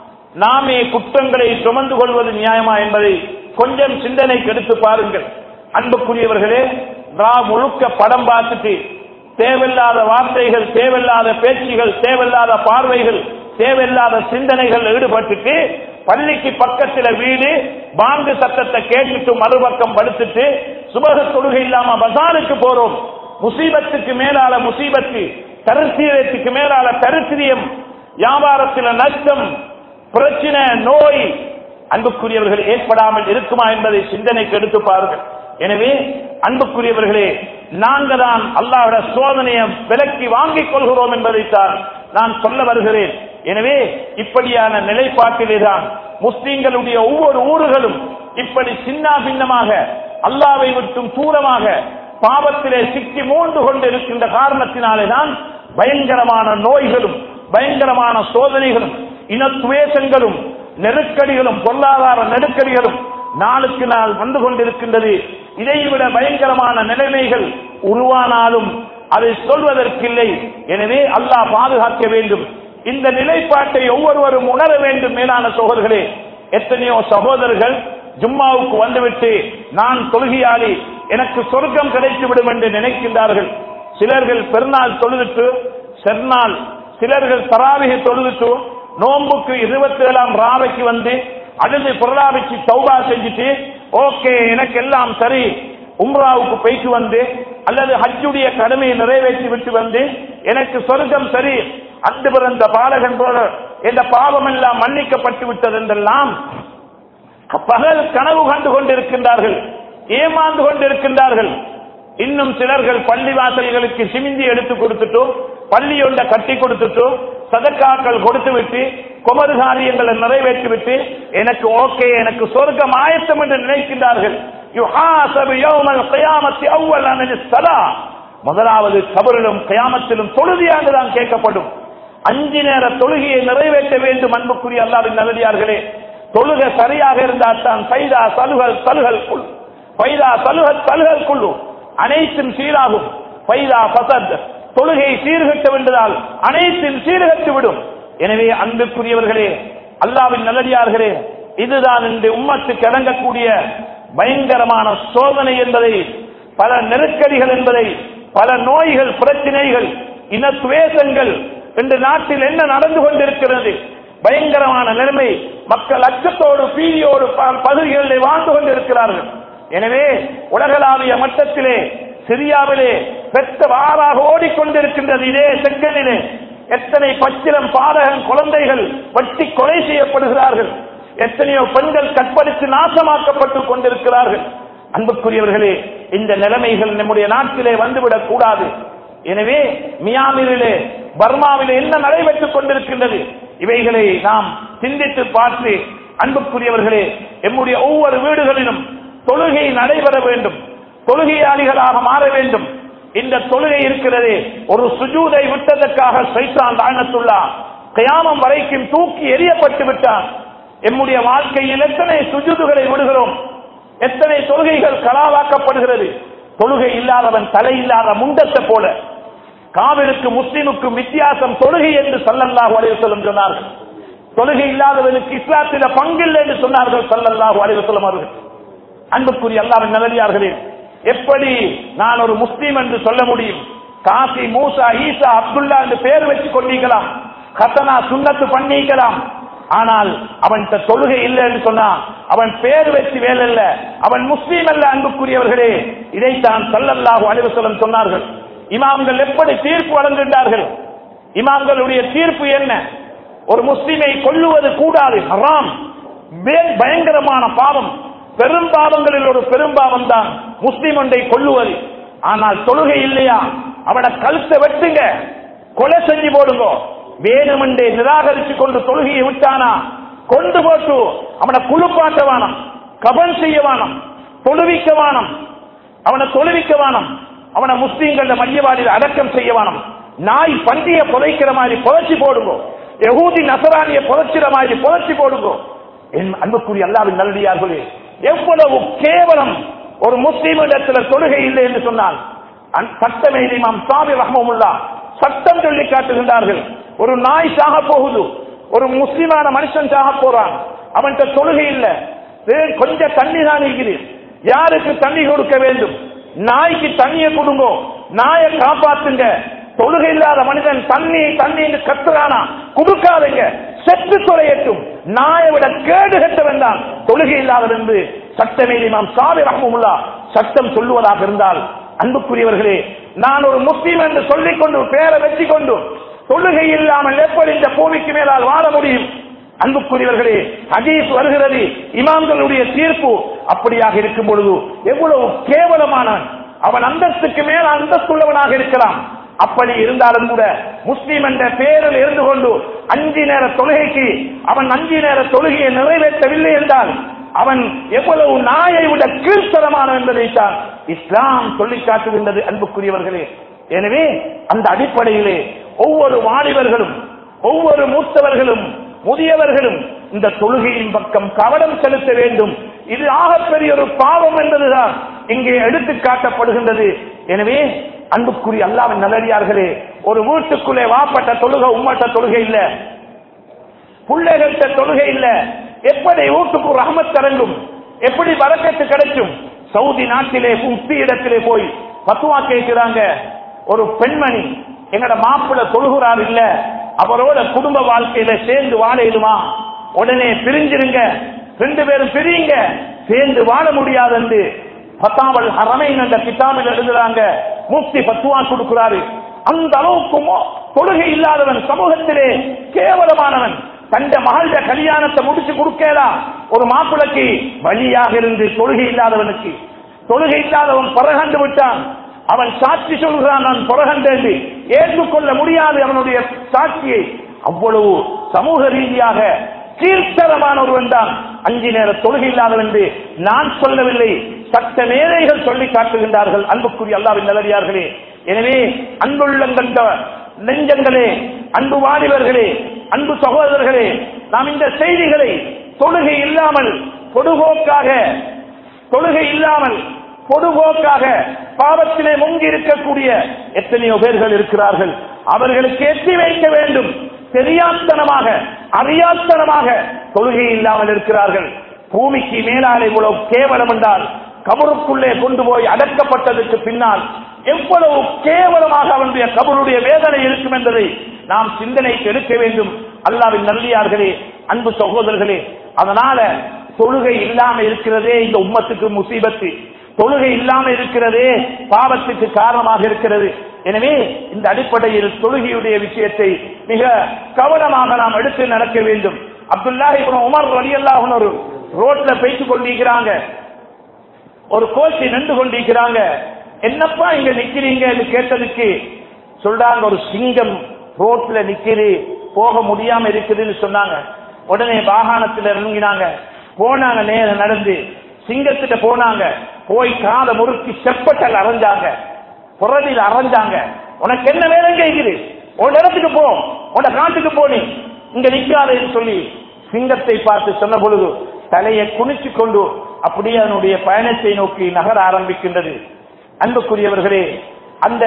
நாமே குற்றங்களை சுமந்து கொள்வது நியாயமா என்பதை கொஞ்சம் சிந்தனைக்கு எடுத்து பாருங்கள் அன்புக்குரியவர்களே ரா முழுக்க படம் பார்த்துட்டு தேவையில்லாத வார்த்தைகள் தேவையில்லாத பேச்சுகள் தேவையில்லாத பார்வைகள் தேவையில்லாத சிந்தனைகள் ஈடுபட்டுட்டு பள்ளிக்கு பக்கத்துல வீடு பாங்கு சத்தத்தை கேட்டுட்டு மறுபக்கம் படுத்துட்டு சுபக தொழுகை இல்லாம பசாருக்கு போறோம் முசீபத்துக்கு மேலால முசீபத்து தரித்திரியத்துக்கு மேலால தரித்திரியம் வியாபாரத்தில் நஷ்டம் பிரச்சனை நோய் அன்புக்குரியவர்கள் ஏற்படாமல் இருக்குமா என்பதை சிந்தனைக்கு எடுத்து பாருங்கள் எனவே அன்புக்குரியவர்களே நாங்கள் தான் அல்லாஹ்வுடைய சோதனையை விலக்கி வாங்கிக் கொள்கிறோம் என்பதைத்தான் நான் சொல்ல வருகிறேன் எனவே இப்படியான நிலைப்பாட்டிலே தான் முஸ்லிம்களுடைய ஒவ்வொரு ஊர்களும் இப்படி சின்ன பின்னமாக அல்லாவை விட்டும் தூரமாக பாவத்திலே சிக்கி மூண்டு கொண்டு இருக்கின்ற காரணத்தினாலே தான் பயங்கரமான நோய்களும் பயங்கரமான சோதனைகளும் இனத்துவேசங்களும் நெருக்கடிகளும் பொருளாதார நெருக்கடிகளும் நாளுக்கு நாள் வந்து கொண்டிருக்கின்றது இதைவிட பயங்கரமான நிலைமைகள் உருவானாலும் அதை சொல்வதற்கில்லை எனவே அல்லாஹ் பாதுகாக்க வேண்டும் இந்த நிலைப்பாட்டை ஒவ்வொருவரும் உணர வேண்டும் மேலான சோழர்களே எத்தனையோ சகோதரர்கள் ஜும்மாவுக்கு வந்துவிட்டு நான் தொழுகையாளி எனக்கு சொர்க்கம் கிடைத்து விடும் என்று நினைக்கின்றார்கள் சிலர்கள் பெருநாள் தொழுதுட்டு செர்நாள் சிலர்கள் தராவிகை தொழுதுட்டு நோம்புக்கு இருபத்தி ஏழாம் ராவைக்கு வந்து அடுத்து புரளாவிக்கு தௌபா செஞ்சுட்டு ஓகே எனக்கு எல்லாம் சரி உம்ராவுக்கு போயிட்டு வந்து அல்லது ஹஜ்ஜுடைய கடமையை நிறைவேற்றி விட்டு வந்து எனக்கு சொர்க்கம் சரி அன்று பிறந்த பாலகன் போல இந்த பாவம் எல்லாம் மன்னிக்கப்பட்டு விட்டது என்றெல்லாம் பகல் கனவு கண்டு கொண்டிருக்கின்றார்கள் ஏமாந்து கொண்டிருக்கின்றார்கள் இன்னும் சிலர்கள் பள்ளி வாசல்களுக்கு சிமிந்தி எடுத்து கொடுத்துட்டு பள்ளி ஒன்றை கட்டி கொடுத்துட்டு சதக்காக்கள் கொடுத்து விட்டு குமரு காரியங்களை நிறைவேற்றி விட்டு எனக்கு ஓகே எனக்கு சொர்க்கம் ஆயத்தம் என்று நினைக்கின்றார்கள் யுஹாசபு யௌமல் கியாமத்தி அவ்வல் அனலி ஸலா முதலாவது கபரிலும் கயாமத்திலும் தொழுதியாக தான் கேட்கப்படும் அஞ்சு நேர தொழுகையை நிறைவேற்ற வேண்டும் அன்புக்குரிய அல்லாவின் நல்லடியார்களே தொழுக சரியாக இருந்தால் தான் பைதா சலுகல் சலுகல் குழு பைதா சலுகல் சலுகல் குழு அனைத்தும் சீராகும் பைதா பசத் தொழுகை சீர்கட்ட வேண்டதால் அனைத்தும் சீர்கட்டு விடும் எனவே அன்புக்குரியவர்களே அல்லாவின் நல்லடியார்களே இதுதான் இந்த உம்மத்துக்கு இறங்கக்கூடிய பயங்கரமான சோதனை என்பதை பல நெருக்கடிகள் என்பதை பல நோய்கள் பிரச்சனைகள் இன துவேஷங்கள் இந்த நாட்டில் என்ன நடந்து கொண்டிருக்கிறது பயங்கரமான நிலைமை மக்கள் அச்சத்தோடு பீதியோடு ப- பகுதிகளில் வாழ்ந்து கொண்டிருக்கிறார்கள் எனவே உலகளாவிய மட்டத்திலே சிரியாவிலே பெற்ற வாராக ஓடிக்கொண்டிருக்கின்றது இதே செங்கலிலே எத்தனை பச்சிலம் பாதகன் குழந்தைகள் வட்டி கொலை செய்யப்படுகிறார்கள் எத்தனையோ பெண்கள் கற்பழித்து நாசமாக்கப்பட்டுக் கொண்டிருக்கிறார்கள் அன்புக்குரியவர்களே இந்த நிலைமைகள் நம்முடைய நாட்டிலே வந்துவிடக் கூடாது எனவே மியாமிரிலே பர்மாவிலே என்ன நடைபெற்றுக் கொண்டிருக்கின்றது இவைகளை நாம் சிந்தித்து பார்த்து அன்புக்குரியவர்களே எம்முடைய ஒவ்வொரு வீடுகளிலும் தொழுகை நடைபெற வேண்டும் தொழுகையாளிகளாக மாற வேண்டும் இந்த தொழுகை இருக்கிறதே ஒரு சுஜூதை விட்டதற்காக சைத்தான் தாழ்நத்துள்ளா கயாமம் வரைக்கும் தூக்கி எறியப்பட்டு விட்டான் எம்முடைய வாழ்க்கையில் எத்தனை சுஜூதுகளை விடுகிறோம் எத்தனை தொழுகைகள் கலாவாக்கப்படுகிறது தொழுகை இல்லாதவன் தலை இல்லாத முண்டத்தை போல காவிருக்கு முஸ்லிமுக்கும் வித்தியாசம் தொழுகை என்று சல்லல்லாஹு அலைஹி வஸல்லம் சொன்னார்கள் தொழுகை இல்லாதவனுக்கு இஸ்லாத்தில பங்கில்லை என்று சொன்னார்கள் சல்லல்லாஹு அலைஹி வஸல்லம் அவர்கள் அன்புக்குரிய அல்லாவின் நல்லடியார்களே எப்படி நான் ஒரு முஸ்லீம் என்று சொல்ல முடியும் காசி மூசா ஈசா அப்துல்லா என்று பெயர் வச்சுக் கொண்டிருக்கலாம் கத்தனா சுண்ணத்து பண்ணிக்கலாம் ஆனால் அவன் தொழுகை இல்லை என்று சொன்னா அவன் பேர் வச்சு வேலை இல்ல அவன் முஸ்லீம் அல்ல அன்புக்குரியவர்களே இதைத்தான் சல்லல்லாஹு அலைஹி வஸல்லம் சொன்னார்கள் இமாம்கள் எப்படி தீர்ப்பு வழங்குகின்றார்கள் இமாம்களுடைய தீர்ப்பு என்ன ஒரு முஸ்லிமை கொல்லுவது கூடாது ஹராம் வே- பயங்கரமான பாவம் பெரும் பாவங்களில் ஒரு பெரும் பாவம் தான் முஸ்லிம் ஒன்றை கொல்லுவது ஆனால் தொழுகை இல்லையா அவனை கழுத்தை வெட்டுங்க கொலை செஞ்சு போடுங்க வேணுமென்றே நிராகரிச்சு கொண்டு தொழுகையை விட்டானா கொண்டு போட்டு அவனை குளிப்பாட்ட வானம் கபன் செய்ய வானம் தொழுவிக்க வானம் அவனை தொழுவிக்க வானம் அவனை முஸ்லீம்கள மையவாடியில் அடக்கம் செய்ய வானம் நாய் பன்றிய புதைக்கிற மாதிரி புதைச்சி போடுங்க யகூதி நசராணிய புதைச்சிற மாதிரி புதைச்சி போடுங்க என் அன்புக்குரிய அல்லாவின் நல்லடியார்களே எவ்வளவு கேவலம் ஒரு முஸ்லீம் இடத்துல தொழுகை இல்லை என்று சொன்னால் அந்- சட்டமே இமாம் சாமி ரஹ்மமுல்லா சட்டம் சொல்லி காட்டுகின்றார்கள் ஒரு நாய் சாக போகுது ஒரு முஸ்லிமான மனுஷன் சாக போறான் அவன்கிட்ட தொழுகை இல்ல வேறு கொஞ்சம் தண்ணி தான் இருக்குது யாருக்கு தண்ணி கொடுக்க வேண்டும் நாய்க்கு தண்ணியை கொடுங்க நாயை காப்பாத்துங்க தொழுகை இல்லாத மனிதன் தண்ணி தண்ணி என்று கத்துறானா கொடுக்காதீங்க செத்து தொலையட்டும் நாயை விட கேடு கட்டவன் தான் தொழுகை இல்லாதவன் என்று சட்டமே நாம் சாவி ரஹமுல்லா சட்டம் சொல்லுவதாக இருந்தால் அன்புக்குரியவர்களே நான் ஒரு முஸ்லீம் என்று சொல்லிக் கொண்டு பேரை வெற்றி கொண்டு தொழுகை இல்லாமல் எப்படி இந்த பூமிக்கு மேலால் வாழ முடியும் அன்புக்குரியவர்களே ஹதீஸ் வருகிறது இமாம்களுடைய தீர்ப்பு அப்படியாக இருக்கும் பொழுது எவ்வளவு கேவலமானவன் அவன் அந்தஸ்துக்கு மேல் அந்தஸ்துள்ளவனாக இருக்கலாம் அப்படி இருந்தாலும் கூட முஸ்லீம் என்ற பெயரில் இருந்து கொண்டு அஞ்சு நேர தொழுகைக்கு அவன் அஞ்சு நேர தொழுகையை நிறைவேற்றவில்லை என்றால் அவன் எவ்வளவு நாயை விட கீழ்த்தரமான என்பதைத்தான் இஸ்லாம் சொல்லி காட்டுகின்றது அன்புக்குரியவர்களே எனவே அந்த அடிப்படையிலே ஒவ்வொரு வாலிபர்களும் ஒவ்வொரு மூத்தவர்களும் முதியவர்களும் இந்த தொழுகையின் பக்கம் கவனம் செலுத்த வேண்டும் இது ஆகப்பெரிய ஒரு பாவம் என்பதுதான் இங்கே எடுத்து காட்டப்படுகின்றது எனவே அன்புக்குரிய அல்லாவின் நல்லடியார்களே ஒரு வீட்டுக்குள்ளே வாப்பட்ட தொழுகை உம்மட்ட தொழுகை இல்ல பிள்ளைகள்கிட்ட தொழுகை இல்ல எப்படி வீட்டுக்கு ரஹமத் இறங்கும் எப்படி வரக்கத்து கிடைக்கும் சவுதி நாட்டிலே முக்தி இடத்திலே போய் பத்துவா கேட்கிறாங்க ஒரு பெண்மணி எங்கட மாப்பிள்ள தொழுகிறார் இல்ல அவரோட குடும்ப வாழ்க்கையில சேர்ந்து வாழையிடுமா உடனே பிரிஞ்சிருங்க ரெண்டு பேரும் பிரியுங்க சேர்ந்து வாழ முடியாது என்று பத்தாவல் ஹரமைன் என்ற கிட்டாமில் எழுதுறாங்க முக்தி பத்துவா கொடுக்கிறாரு அந்த அளவுக்கு மோ- தொழுகை இல்லாதவன் சமூகத்திலே கேவலமானவன் தந்த மகள கல்யாணத்தை முடிச்சு கொடுக்கலாம் ஒரு மாப்பிளைக்கு வழியாக இருந்து தொழுகை இல்லாதவனுக்கு தொழுகை இல்லாதவன் பிறகண்டு விட்டான் அவன் சாட்சி சொல்கிறான் நான் பிறகண்டு ஏற்றுக்கொள்ள முடியாது அவனுடைய சாட்சியை அவ்வளவு சமூக ரீதியாக கீழ்த்தரமான ஒருவன் தான் அஞ்சு நேர தொழுகை இல்லாதவன் என்று நான் சொல்லவில்லை சட்ட மேதைகள் சொல்லி காட்டுகின்றார்கள் அன்புக்குரிய அல்லாவின் நல்லடியார்களே எனவே அன்புள்ளங்கள் நெஞ்சங்களே அன்பு வாலிபர்களே அன்பு சகோதரர்களே நாம் இந்த செய்திகளை தொழுகை இல்லாமல் பொதுபோக்காக தொழுகை இல்லாமல் பொதுபோக்காக பாவத்திலே முங்கி இருக்கக்கூடிய எத்தனையோ பேர்கள் இருக்கிறார்கள் அவர்களுக்கு எட்டி வைக்க வேண்டும் தெரியாத்தனமாக அறியாத்தனமாக தொழுகை இல்லாமல் இருக்கிறார்கள் பூமிக்கு மேலாலே இவ்வளவு கேவலம் என்றால் கபருக்குள்ளே கொண்டு போய் அடக்கப்பட்டதற்கு பின்னால் எவ்வளவு கேவலமாக அவனுடைய கபருடைய வேதனை இருக்கும் என்பதை நாம் சிந்தனைக்கு எடுக்க வேண்டும் அல்லாவின் நல்லியார்களே அன்பு சகோதரர்களே அதனால தொழுகை இல்லாம இருக்கிறதே இந்த உம்மத்துக்கு முசீபத்து தொழுகை இல்லாம இருக்கிறதே பாவத்துக்கு காரணமாக இருக்கிறது எனவே இந்த அடிப்படையில் தொழுகையுடைய விஷயத்தை மிக கவனமாக நாம் எடுத்து நடக்க வேண்டும் அப்துல்லாஹி இப்னு உமர் ரலியல்லாஹு அன்ஹு ஒரு ரோட்ல பேசிக் கொண்டிருக்கிறாங்க ஒரு கோச்சி நின்று கொண்டிருக்கிறாங்க என்னப்பா இங்க நிக்கிறீங்கன்னு கேட்டதுக்கு சொல்றாங்க ஒரு சிங்கம் ரோட்ல நிக்குது போக முடியாம இருக்குதுன்னு சொன்னாங்க உடனே வாகனத்துல இறங்கினாங்க போனாங்க நேரம் நடந்து சிங்கத்திட்ட போனாங்க போய் காதை முறுக்கி செப்பட்டல் அரைஞ்சாங்க புறதில் அரைஞ்சாங்க உனக்கு என்ன வேலை கேக்குது உன் இடத்துக்கு போ உன் காட்டுக்கு போனி இங்க நிக்காதேன்னு சொல்லி சிங்கத்தை பார்த்து சொன்ன பொழுது தலையை குனிச்சு கொண்டு அப்படியே அதனுடைய பயணத்தை நோக்கி நகர ஆரம்பிக்கின்றது அன்புக்குரியவர்களே அந்த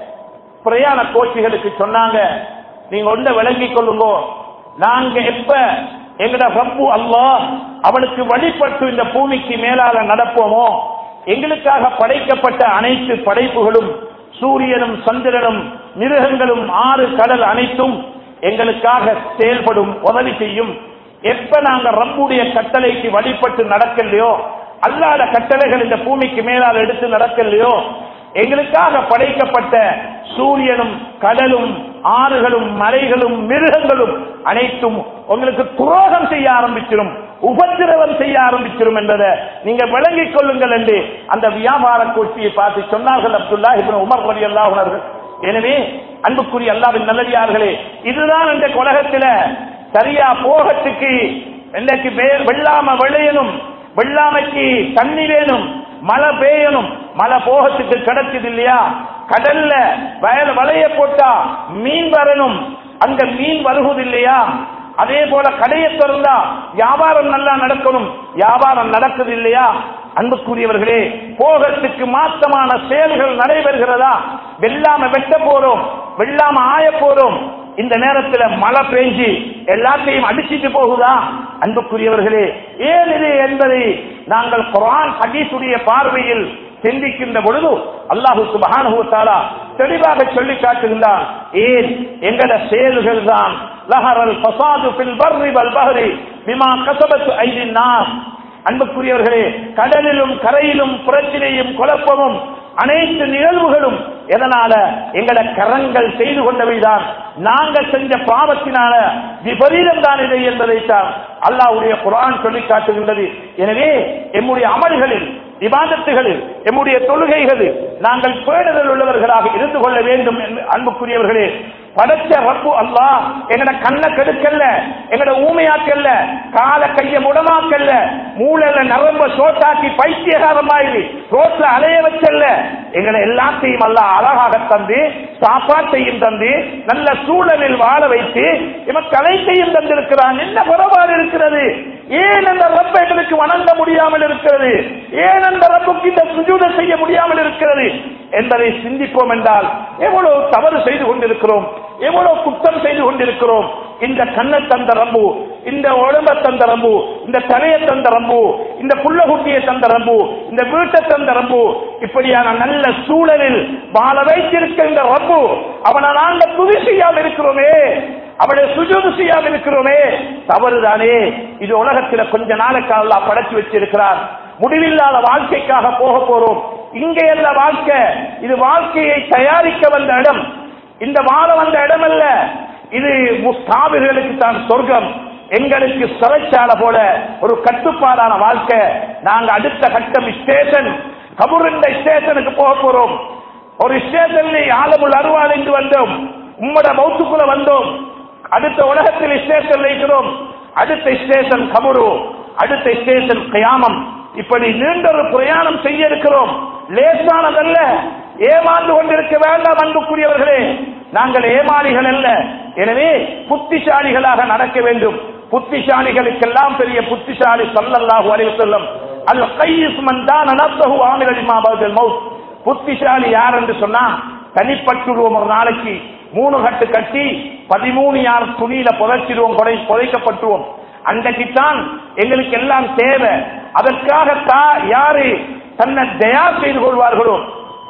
பிரயாண கோச்சிகளுக்கு சொன்னாங்க நீங்க ஒன்றை விளங்கிக் கொள்ளுங்க நாங்க எப்ப எங்கட ரப்பு அல்லாஹ் அவனுக்கு வழிபட்டு இந்த பூமிக்கு மேலாக நடப்போமோ எங்களுக்காக படைக்கப்பட்ட அனைத்து படைப்புகளும் சூரியனும் சந்திரனும் மிருகங்களும் ஆறு கடல் அனைத்தும் எங்களுக்காக செயல்படும் உதவி செய்யும் எப்ப நாங்க ரப்புடைய கட்டளைக்கு வழிபட்டு நடக்கலையோ அல்லாத கட்டளைகள் இந்த பூமிக்கு மேலால் எடுத்து நடக்கலையோ எங்களுக்காக படைக்கப்பட்ட சூரியனும் கடலும் ஆறுகளும் மலைகளும் மிருகங்களும் அனைத்தும் உங்களுக்கு துரோகம் செய்ய ஆரம்பிச்சிடும் உபத்திரவம் செய்ய ஆரம்பிச்சிடும் என்பதை நீங்க விளங்கிக் கொள்ளுங்கள் என்று அந்த வியாபார கோஷ்டியை பார்த்து சொன்னார்கள் அப்துல்லா இப்னு உமர் ரலி அல்லாஹர்கள் எனவே அன்புக்குரிய அல்லாவின் நல்லடியார்களே இதுதான் இந்த உலகத்தில சரியா போகத்துக்கு இன்னைக்கு வே- வெள்ளாம விளையணும் வெள்ளாமைக்கு தண்ணி வேணும் மழை பெய்யணும் மழை போகத்துக்கு கிடைச்சது இல்லையா கடல்ல வயல் வலைய போட்டா மீன் வரணும் அங்க மீன் வருவது இல்லையா அதே போல கடையை திறந்தா வியாபாரம் நல்லா நடக்கணும் வியாபாரம் நடக்குது இல்லையா அன்புக்குரியவர்களே போகத்துக்கு மாற்றமான செயல்கள் நடைபெறுகிறதா வெள்ளாம வெட்ட போறோம் வெள்ளாம ஆய போறோம் இந்த நேரத்துல மழை பெஞ்சு எல்லாத்தையும் அடிச்சிட்டு போகுதா அன்புக்குரியவர்களே ஏன் இது என்பதை நாங்கள் குரான் ஹதீஸுடைய பார்வையில் சிந்திக்கின்ற பொழுது அல்லாஹு சுபஹானஹு வ தஆலா தெளிவாக சொல்லி காட்டுகின்றான் ஏன் எங்கட செயல்கள் தான் லஹரல் ஃபசாது ஃபில் பர்ரி வல் பஹரி பிமா கஸபத் ஐதின் நாஸ் அன்புக்குரியவர்களே கடலிலும் கரையிலும் பிரச்சனையும் குழப்பமும் அனைத்து நிகழ்வுகளும் எதனால எங்கட கரங்கள் செய்து கொண்டவைதான் நாங்கள் செஞ்ச பாவத்தினால விபரீதம் தான் இதை என்பதைத்தான் அல்லாஹ்வுடைய குர்ஆன் சொல்லி காட்டுகின்றது எனவே எம்முடைய அமல்களில் விவாதத்துகளில் எம்முடைய தொழுகைகளில் நாங்கள் பேணுதல் உள்ளவர்களாக இருந்து கொள்ள வேண்டும் என்று அன்புக்குரியவர்களே படைச்ச ரப்பு அல்லாஹ் எங்கட கண்ணை கெடுக்கல்ல எங்கட ஊமையாக்கல்ல கால கைய முடமாக்கல்ல மூளையில நரம்ப சோட்டாக்கி பைத்தியகாரமாயி ரோட்ல அலைய வச்சல்ல எங்களை எல்லாத்தையும் அல்லாஹ் அழகாக தந்து சாப்பாட்டையும் தந்து நல்ல சூழலில் வாழ வைத்து எமக்கு அனைத்தையும் தந்திருக்கிறான் என்ன குறைபாடு இருக்கிறது ஏன் அந்த ரப்ப எங்களுக்கு வணங்க முடியாமல் இருக்கிறது ஏன் அந்த ரப்புக்கு இந்த சுஜூத செய்ய முடியாமல் இருக்கிறது என்பதை சிந்திப்போம் என்றால் எவ்வளவு தவறு செய்து கொண்டிருக்கிறோம் எவ்வளவு குற்றம் செய்து கொண்டிருக்கிறோம் இந்த கண்ணை தந்த ரம்பு இந்த உடம்ப தந்த ரம்பு இந்த தலையை தந்த ரம்பு இந்த புள்ளகுட்டியை தந்த ரம்பு இந்த வீட்டை தந்த ரம்பு இப்படியான நல்ல சூழலில் வாழ வைத்திருக்கின்ற ரப்பு அவனை நாங்க துதி செய்யாமல் இருக்கிறோமே அவனை சுஜூது செய்யாமல் இருக்கிறோமே தவறுதானே இது உலகத்தில் கொஞ்ச நாளைக்கு அல்லாஹ் படைச்சு வச்சிருக்கிறார் முடிவில்லாத வாழ்க்கைக்காக போக போறோம் இங்கே அல்ல வாழ்க்கை இது வாழ்க்கையை தயாரிக்க வந்த இடம் இந்த வாழ வந்த இடம் அல்ல இது முஸ்தாபிர்களுக்கு தான் சொர்க்கம் எங்களுக்கு சிறைச்சாலை போல ஒரு கட்டுப்பாடான வாழ்க்கை நாங்க அடுத்த கட்டம் ஸ்டேஷன் கபூர் இந்த ஸ்டேஷனுக்கு போக போறோம் ஒரு ஸ்டேஷன்ல ஆலமுள் அருவாள் என்று வந்தோம் உம்மட மௌத்துக்குள்ள வந்தோம் அடுத்த உலகத்தில் ஸ்டேஷன்ல இருக்கிறோம் அடுத்த ஸ்டேஷன் கபுரு அடுத்த ஸ்டேஷன் கயாமம் இப்படி நீண்ட ஒரு பிரயாணம் செய்ய இருக்கிறோம் லேசானதல்ல ஏமாந்து கொண்டிருக்க வேண்டாம் அன்புக்குரியவர்களே நாங்கள் ஏமாளிகள் அல்ல எனவே புத்திசாலிகளாக நடக்க வேண்டும் புத்திசாலிகளுக்கெல்லாம் பெரிய புத்திசாலி சல்லல்லாஹு அலைஹி வஸல்லம் அல் கையிஸ் மன் தான நஃப்ஸஹு ஆமில லிமா பஅதல் மௌத் புத்திசாலி யார் என்று சொன்னா தனிப்பட்டுருவோம் ஒரு நாளைக்கு மூணு கட்டு கட்டி பதிமூணு யார் துணியில புதைச்சிடுவோம் புதை புதைக்கப்பட்டுருவோம் அன்றைக்குத்தான் எங்களுக்கு எல்லாம் தேவை அதற்காக தா யாரு தன்னை தயார் செய்து கொள்வார்களோ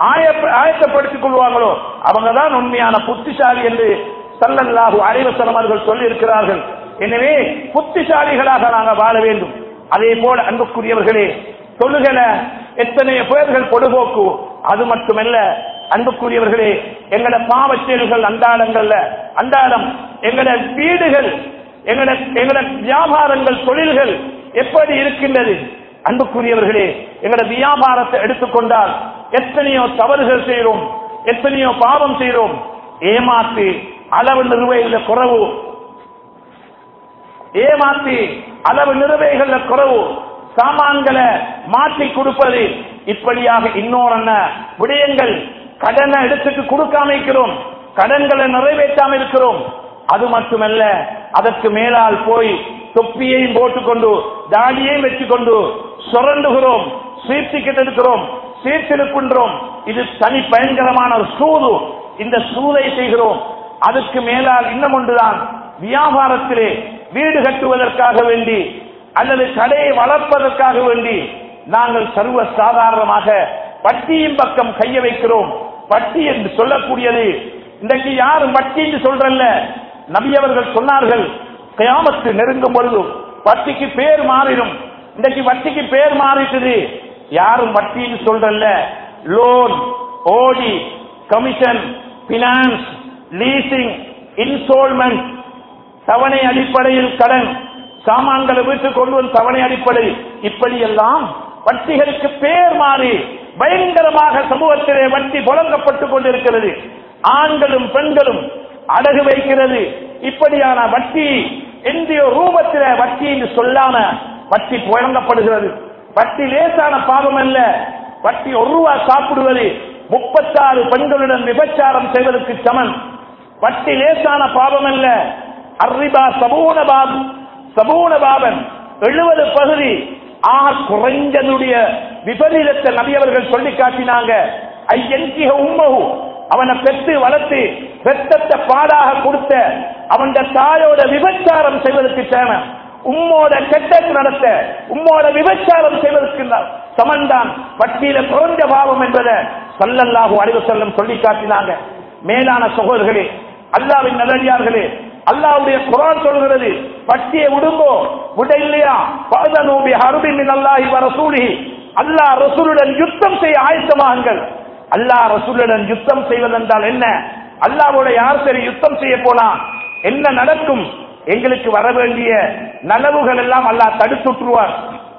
ஆய ஆயத்தப்படுத்திக் கொள்வாங்களோ அவங்க தான் உண்மையான புத்திசாலி என்று சல்லல்லாஹு அலைவசலம் அவர்கள் சொல்லி இருக்கிறார்கள் எனவே புத்திசாலிகளாக நாங்கள் வாழ வேண்டும் அதே போல அன்புக்குரியவர்களே தொழுகல எத்தனை பேர்கள் பொடுபோக்கு அது மட்டுமல்ல அன்புக்குரியவர்களே எங்கட பாவச் செயல்கள் அன்றாடங்கள்ல அன்றாடம் எங்கட வீடுகள் எங்கட எங்கட வியாபாரங்கள் தொழில்கள் எப்படி இருக்கின்றது அன்புக்குரியவர்களே எங்கட வியாபாரத்தை எடுத்துக்கொண்டால் எத்தனையோ தவறுகள் செய்கிறோம் எத்தனையோ பாவம் செய்கிறோம் ஏமாத்து அளவு நிறுவையில் குறவு ஏமாத்தி அளவு நிறுவைகள்ல குறவு சாமான்களை மாற்றி கொடுப்பது இப்படியாக இன்னொரு விடயங்கள் கடனை எடுத்துட்டு கொடுக்காம இருக்கிறோம் கடன்களை நிறைவேற்றாம இருக்கிறோம் அது மட்டுமல்ல அதற்கு மேலால் போய் தொப்பியையும் போட்டுக்கொண்டு தாடியையும் வச்சுக்கொண்டு சுரண்டுகிறோம் சீர்த்திக்கிட்டு இருக்கிறோம் சீர்திருக்கின்றோம் இது தனி பயங்கரமான ஒரு சூது இந்த சூதை செய்கிறோம் அதுக்கு மேலால் இன்னும் ஒன்றுதான் வியாபாரத்திலே வீடு கட்டுவதற்காக வேண்டி அல்லது கடையை வளர்ப்பதற்காக வேண்டி நாங்கள் சர்வ சாதாரணமாக வட்டியின் பக்கம் கைய வைக்கிறோம் வட்டி என்று சொல்லக்கூடியது இன்றைக்கு யாரும் வட்டி என்று சொல்றல்ல நபி அவர்கள் சொன்னார்கள் கயாமத்து நெருங்கும் பொழுது வட்டிக்கு பேர் மாறிடும் இன்றைக்கு வட்டிக்கு பேர் மாறிட்டது யாரும் வட்டின்னு சொல்றல்ல லோன் ஓடி கமிஷன் பினான்ஸ் லீசிங் இன்ஸ்டால்மெண்ட் தவணை அடிப்படையில் கடன் சாமான்களை வீட்டுக்கு கொண்டு வந்து தவணை அடிப்படை இப்படியெல்லாம் வட்டிகளுக்கு பேர் மாறி பயங்கரமாக சமூகத்திலே வட்டி புழங்கப்பட்டுக் கொண்டிருக்கிறது ஆண்களும் பெண்களும் அடகு வைக்கிறது இப்படியான வட்டி எந்திய ரூபத்தில வட்டி என்று சொல்லாம வட்டி புழங்கப்படுகிறது வட்டி லேசான பாவம் அல்ல வட்டி ஒரு ரூபா சாப்பிடுவது முப்பத்தாறு பெண்களுடன் விபச்சாரம் செய்வதற்கு சமன் வட்டி லேசான பாவம் அல்ல அர்ரிபா சபூன பாப் சபூன பாபன் எழுபது பகுதி ஆக குறைஞ்சதுடைய விபரீதத்தை நபி அவர்கள் சொல்லி காட்டினாங்க ஐயன்கிக உம்மகு அவனை பெற்று வளர்த்து பெத்தத்தை பாடாக கொடுத்த அவன் தாயோட விபச்சாரம் செய்வதற்கு தேவை உம்மோட கெட்ட நடத்த உம்மோட விபச்சாரம் செய்வதற்கு சமன்தான் வட்டியில குறைஞ்ச பாவம் என்பதை சல்லல்லாஹு அலைவு செல்லம் சொல்லி காட்டினாங்க மேலான சகோதரர்களே அல்லாவின் நல்லடியார்களே அல்லாவுடைய குரான் சொல்கிறது பட்டியை விடுங்கோ விட இல்லையா பதனூபி ஹருபின் அல்லாஹி வரசூலி அல்லாஹ் ரசூலுடன் யுத்தம் செய்ய ஆயத்தமாகுங்கள் அல்லாஹ் ரசூலுடன் யுத்தம் செய்வதென்றால் என்ன அல்லாவோட யார் சரி யுத்தம் செய்ய போனா என்ன நடக்கும் எங்களுக்கு வர வேண்டிய நலவுகள் எல்லாம் அல்லாஹ் தடுத்துட்டுருவார்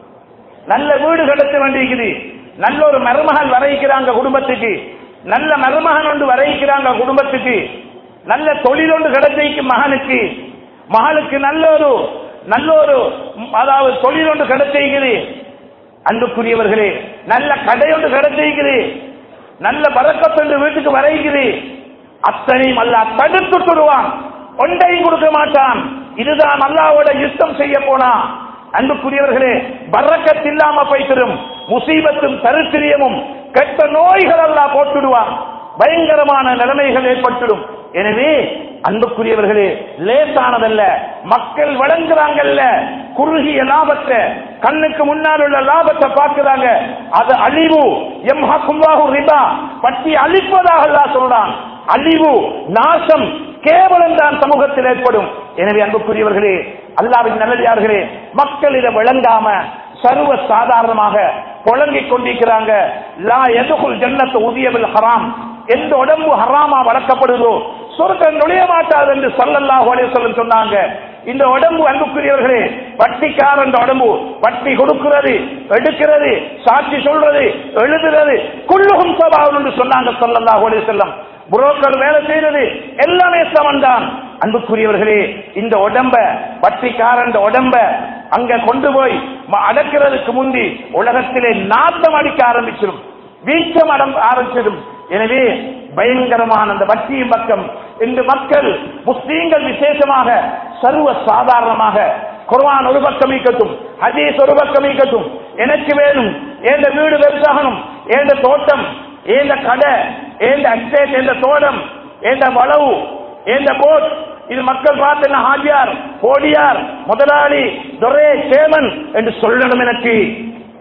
நல்ல வீடு கட்ட வேண்டியிருக்குது நல்ல ஒரு மருமகள் வரைக்கிறாங்க குடும்பத்துக்கு நல்ல மருமகன் ஒன்று வரைக்கிறாங்க குடும்பத்துக்கு நல்ல தொழில் ஒன்று கிடைச்சிருக்கு மகனுக்கு மகளுக்கு நல்ல ஒரு நல்ல ஒரு அதாவது தொழில் ஒன்று கிடைச்சிருக்குது அன்புக்குரியவர்களே நல்ல கடை ஒன்று கிடைச்சிருக்குது நல்ல பறக்கத்தொன்று வீட்டுக்கு வரைக்குது அத்தனையும் அல்ல தடுத்து விடுவான் ஒன்றையும் கொடுக்க மாட்டான் இதுதான் அல்லாவோட யுத்தம் செய்ய போனா அன்புக்குரியவர்களே பறக்கத் இல்லாம போய்த்திரும் முசீபத்தும் தருத்திரியமும் கெட்ட நோய்கள் எல்லாம் போட்டுடுவான் பயங்கரமான நிலைமைகள் ஏற்பட்டுடும் எனவே அன்புக்குரியவர்களே லேசானதல்ல மக்கள் வழங்குறாங்கல்ல குறுகிய லாபத்தை கண்ணுக்கு முன்னால் உள்ள லாபத்தை பார்க்கிறாங்க அது அழிவு எம் ஹக்கும்வாஹு ரிபா பற்றி அழிப்பதாக அல்லாஹ் சொல்றான் அழிவு நாசம் கேவலம் தான் சமூகத்தில் ஏற்படும் எனவே அன்புக்குரியவர்களே அல்லாவின் நல்லதார்களே மக்கள் இதை விளங்காம சர்வ சாதாரணமாக புழங்கிக் கொண்டிருக்கிறாங்க லா எதுகுல் ஜன்னத்து உதியவில் ஹராம் எந்த உடம்பு ஹராமா வளர்க்கப்படுதோ சொர்க்கம் நுழைய மாட்டாது என்று சல்லல்லாஹு அலைஹி வஸல்லம் சொன்னாங்க இந்த உடம்பு அன்புக்குரியவர்களே வட்டிக்காரன் உடம்பு வட்டி கொடுக்கிறது எடுக்கிறது சாட்சி சொல்றது எழுதுறது குள்ளுகும் சபாவன் என்று சொன்னாங்க சல்லல்லாஹு அலைஹி வஸல்லம் புரோக்கர் வேலை செய்யறது எல்லாமே சமன்தான் அன்புக்குரியவர்களே இந்த உடம்ப வட்டிக்காரன் உடம்ப அங்க கொண்டு போய் ம- அடக்கிறதுக்கு முந்தி உலகத்திலே நாட்டம் அடிக்க ஆரம்பிச்சிடும் வீச்சம் அடம் ஆரம்பிச்சிடும் எனவே பயங்கரமான அந்த வட்டியின் பக்கம் இன்று மக்கள் முஸ்லீம்கள் விசேஷமாக சர்வ சாதாரணமாக குர்ஆன் ஒரு பக்கம் இருக்கட்டும் ஹதீஸ் ஒரு பக்கம் இருக்கட்டும் எனக்கு வேணும் எந்த வீடு பெருசாகணும் எந்த தோட்டம் ஏந்த கடை ஏந்த அக்சேட் எந்த தோட்டம் ஏந்த வளவு ஏந்த போட் இது மக்கள் பார்த்து ஹாஜியார் கோடியார் முதலாளி துரை சேமன் என்று சொல்லணும் எனக்கு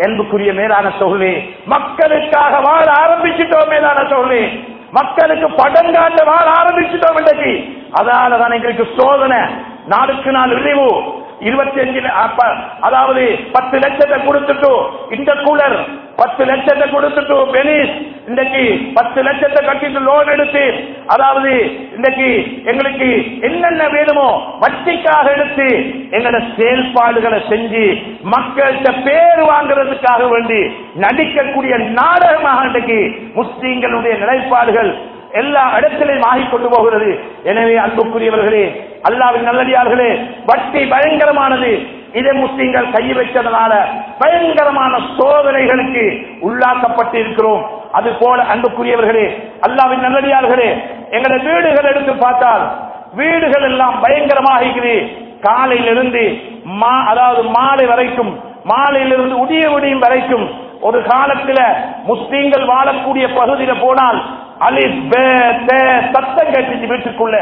என்புக்குரிய மேலான சோழே மக்களுக்காக வாழ ஆரம்பிச்சிட்டோம் மேலான சோழே மக்களுக்கு படம் காட்ட வாழ ஆரம்பிச்சிட்டோம் இன்றைக்கு அதனால தான் எங்களுக்கு சோதனை நாளுக்கு நாள் விளைவு இருபத்தி அஞ்சு அதாவது பத்து லட்சத்தை கொடுத்துட்டு இந்த கூலர் பத்து லட்சத்தை கொடுத்துட்டு பெனிஸ் இன்னைக்கு பத்து லட்சத்தை கட்டிட்டு லோன் எடுத்து அதாவது இன்னைக்கு எங்களுக்கு என்னென்ன வேணுமோ வட்டிக்காக எடுத்து எங்களோட செயல்பாடுகளை செஞ்சு மக்கள்கிட்ட பேர் வாங்குறதுக்காக வேண்டி நடிக்கக்கூடிய நாடகமாக இன்றைக்கு முஸ்லீம்களுடைய நிலைப்பாடுகள் எல்லா இடத்திலையும் ஆகிக் கொண்டு போகிறது எனவே அன்புக்குரியவர்களே அல்லாவின் நல்லடியார்களே வட்டி பயங்கரமானது இதை முஸ்லீம்கள் கை வச்சதனால பயங்கரமான சோதனைகளுக்கு உள்ளாக்கப்பட்டிருக்கிறோம் அது போல அன்புக்குரியவர்களே அல்லாவின் நல்லடியார்களே எங்களோட வீடுகள் எடுத்து பார்த்தால் வீடுகள் எல்லாம் பயங்கரமாக காலையிலிருந்து மா அதாவது மாலை வரைக்கும் மாலையிலிருந்து உடிய விடியும் வரைக்கும் ஒரு காலத்துல முஸ்லீம்கள் வாழக்கூடிய பகுதியில போனால் அலிப் பே தே சத்தம் கேட்டுச்சு வீட்டுக்குள்ள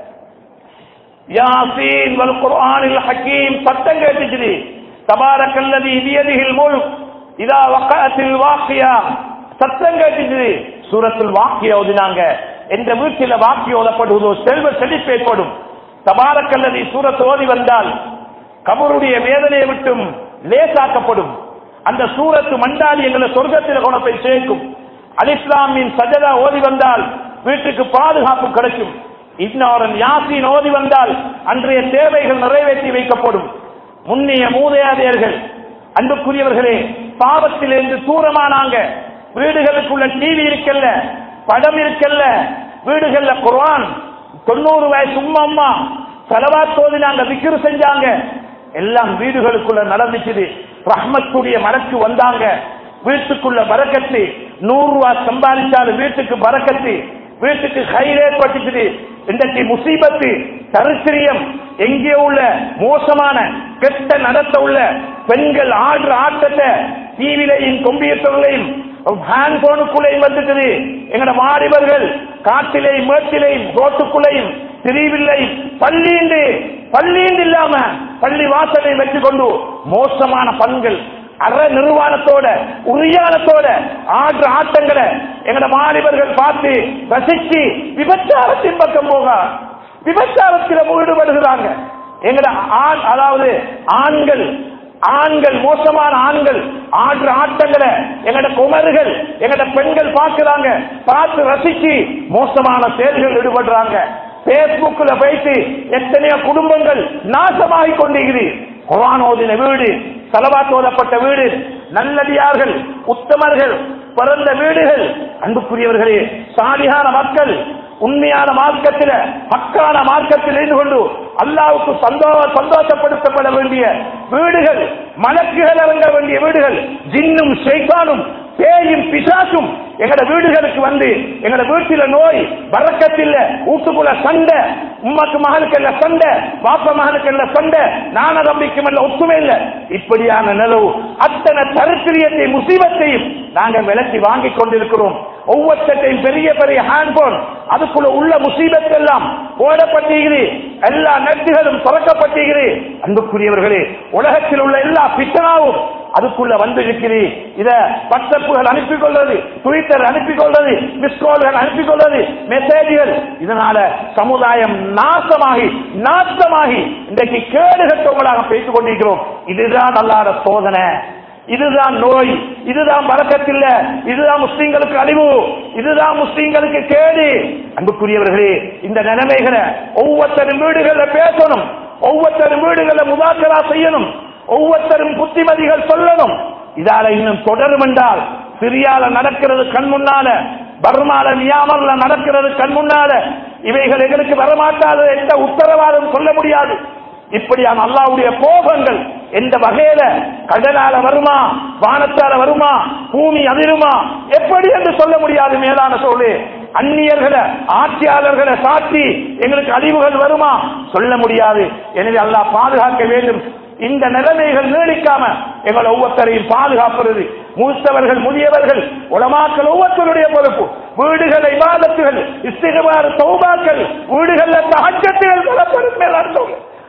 யாசீன் வல் குர்ஆனில் ஹக்கீம் சத்தம் கேட்டுச்சு தபாரக்கல்லதி பியதிஹில் முல்க் இதா வக்கஅத்தில் வாக்கியா சத்தம் கேட்டுச்சு சூரத்துல் வாக்கியா ஓதினாங்க என்ற வீட்டில வாக்கிய ஓதப்படுவதோ செல்வ செழிப்பு ஏற்படும் தபாரக்கல்லதி சூரத் ஓதி வந்தால் கபருடைய வேதனையை விட்டும் லேசாக்கப்படும் அந்த சூரத்து மண்டாலி எங்களை சொர்க்கத்தில் கொண்டு போய் சேர்க்கும் அலிஸ்லாமின் சஜதா ஓதி வந்தால் வீட்டுக்கு பாதுகாப்பு கிடைக்கும் இன்னொரு யாசின் ஓதி வந்தால் அன்றைய தேவைகள் நிறைவேற்றி வைக்கப்படும் முன்னிய மூதையாதையர்கள் அன்புக்குரியவர்களே பாவத்திலிருந்து தூரமானாங்க வீடுகளுக்குள்ள டிவி இருக்கல்ல படம் இருக்கல்ல வீடுகள்ல குர்ஆன் தொண்ணூறு வயசு உம்மா அம்மா செலவாத் ஓதினாங்க விக்கிரு செஞ்சாங்க எல்லாம் வீடுகளுக்குள்ள நடந்துச்சுது ரஹ்மத்துடைய மனக்கு வந்தாங்க வீட்டுக்குள்ள பறக்கத்து நூறு ரூபாய் சம்பாதிச்சாலும் வீட்டுக்கு பறக்கத்து வீட்டுக்கு கயிறு ஏற்பட்டுச்சு இன்றைக்கு முசீபத்து தரித்திரியம் எங்கே உள்ள மோசமான கெட்ட நடத்த உள்ள பெண்கள் ஆடுற ஆட்டத்தை டிவிலையும் கம்ப்யூட்டர்லையும் ஹேண்ட் போனுக்குள்ளையும் வந்துட்டது எங்கட வாலிபர்கள் காட்டிலையும் மேட்டிலையும் ரோட்டுக்குள்ளையும் திரிவில்லை பள்ளீண்டு பள்ளீண்டு இல்லாம பள்ளி வாசலை வச்சு கொண்டு மோசமான பண்கள் அற நிர்வாணத்தோட உரியானத்தோட ஆற்று ஆட்டங்களை எங்கட மாணவர்கள் பார்த்து ரசிச்சு விபச்சாரத்தின் பக்கம் போக விபச்சாரத்தில் ஈடுபடுகிறாங்க எங்கட ஆண் அதாவது ஆண்கள் ஆண்கள் மோசமான ஆண்கள் ஆற்று ஆட்டங்களை எங்கட குமர்கள் எங்கட பெண்கள் பார்க்கிறாங்க பார்த்து ரசிச்சு மோசமான செயல்கள் ஈடுபடுறாங்க பேஸ்புக்ல போயிட்டு எத்தனையோ குடும்பங்கள் நாசமாகி கொண்டிருக்கிறது குரான் ஓதின வீடு செலவாத் ஓதப்பட்ட வீடு நல்லடியார்கள் உத்தமர்கள் பிறந்த வீடுகள் அன்புக்குரியவர்களே சாலியான மக்கள் உண்மையான மார்க்கத்தில மக்கான மார்க்கத்தில் இருந்து கொண்டு அல்லாவுக்கு சந்தோ சந்தோஷப்படுத்தப்பட வேண்டிய வீடுகள் மலக்குகள் இறங்க வேண்டிய வீடுகள் ஜின்னும் ஷெய்கானும் பேயும் பிசாசும் எங்கட வீடுகளுக்கு வந்து எங்கட வீட்டில நோய் வரக்கத்தில் வீட்டுக்குள்ள சண்டை உம்மக்கு மகனுக்கு இல்ல சண்டை பாப்ப மகனுக்கு இல்ல சண்டை நான தம்பிக்கும் இல்ல ஒத்துமை இல்ல இப்படியான நிலவு அத்தனை தரித்திரியத்தை முசீபத்தையும் நாங்கள் விலக்கி வாங்கிக் கொண்டிருக்கிறோம் ஒவ்வொருத்தையும் பெரிய பெரிய ஹேண்ட்போன் அதுக்குள்ள உள்ள முசீபத் எல்லாம் போடப்பட்டிருக்கிறது எல்லா நெட்டுகளும் திறக்கப்பட்டிருக்கிறது அன்புக்குரியவர்களே உலகத்தில் உள்ள எல்லா பித்தனாவும் அதுக்குள்ள வந்து இருக்கிறது இத வாட்ஸ்அப்புகள் அனுப்பி கொள்வது ட்விட்டர் அனுப்பி கொள்வது மிஸ்கால்கள் அனுப்பி கொள்வது மெசேஜ்கள் இதனால சமுதாயம் நாசமாகி நாசமாகி இன்றைக்கு கேடுகட்டவங்களாக பேசிக் கொண்டிருக்கிறோம் இதுதான் அல்லாத சோதனை இதுதான் நோய் இதுதான் வழக்கத்தில்ல இதுதான் முஸ்லீம்களுக்கு அழிவு இதுதான் முஸ்லீம்களுக்கு கேடு அன்புக்குரியவர்களே இந்த நிலைமைகளை ஒவ்வொருத்தரும் வீடுகள்ல பேசணும் ஒவ்வொருத்தரும் வீடுகள்ல முதாக்கரா செய்யணும் ஒவ்வொருத்தரும் புத்திமதிகள் சொல்லணும் இதால இன்னும் தொடரும் என்றால் சிரியால நடக்கிறது கண் முன்னால பர்மால மியாமர்ல நடக்கிறது கண் முன்னால இவைகள் எங்களுக்கு வரமாட்டாத எந்த உத்தரவாதம் சொல்ல முடியாது இப்படியான அல்லாவுடைய கோபங்கள் எந்த வகையில கடலால வருமா வானத்தால வருமா பூமி அதிருமா எப்படி என்று சொல்ல முடியாது மேலான சொல்லு அந்நியர்களை ஆட்சியாளர்களை சாட்சி எங்களுக்கு அழிவுகள் வருமா சொல்ல முடியாது எனவே அல்லாஹ் பாதுகாக்க வேண்டும் இந்த நிலைமைகள் நீடிக்காம எங்களை ஒவ்வொருத்தரையும் பாதுகாப்பது மூத்தவர்கள் முதியவர்கள் உலமாக்கள் ஒவ்வொருத்தருடைய பொறுப்பு வீடுகளை இபாதத்துகள் இஸ்திகமாறு சௌபாக்கள் வீடுகள்ல தகச்சத்துகள் பலப்படும் மேல் அர்த்தம்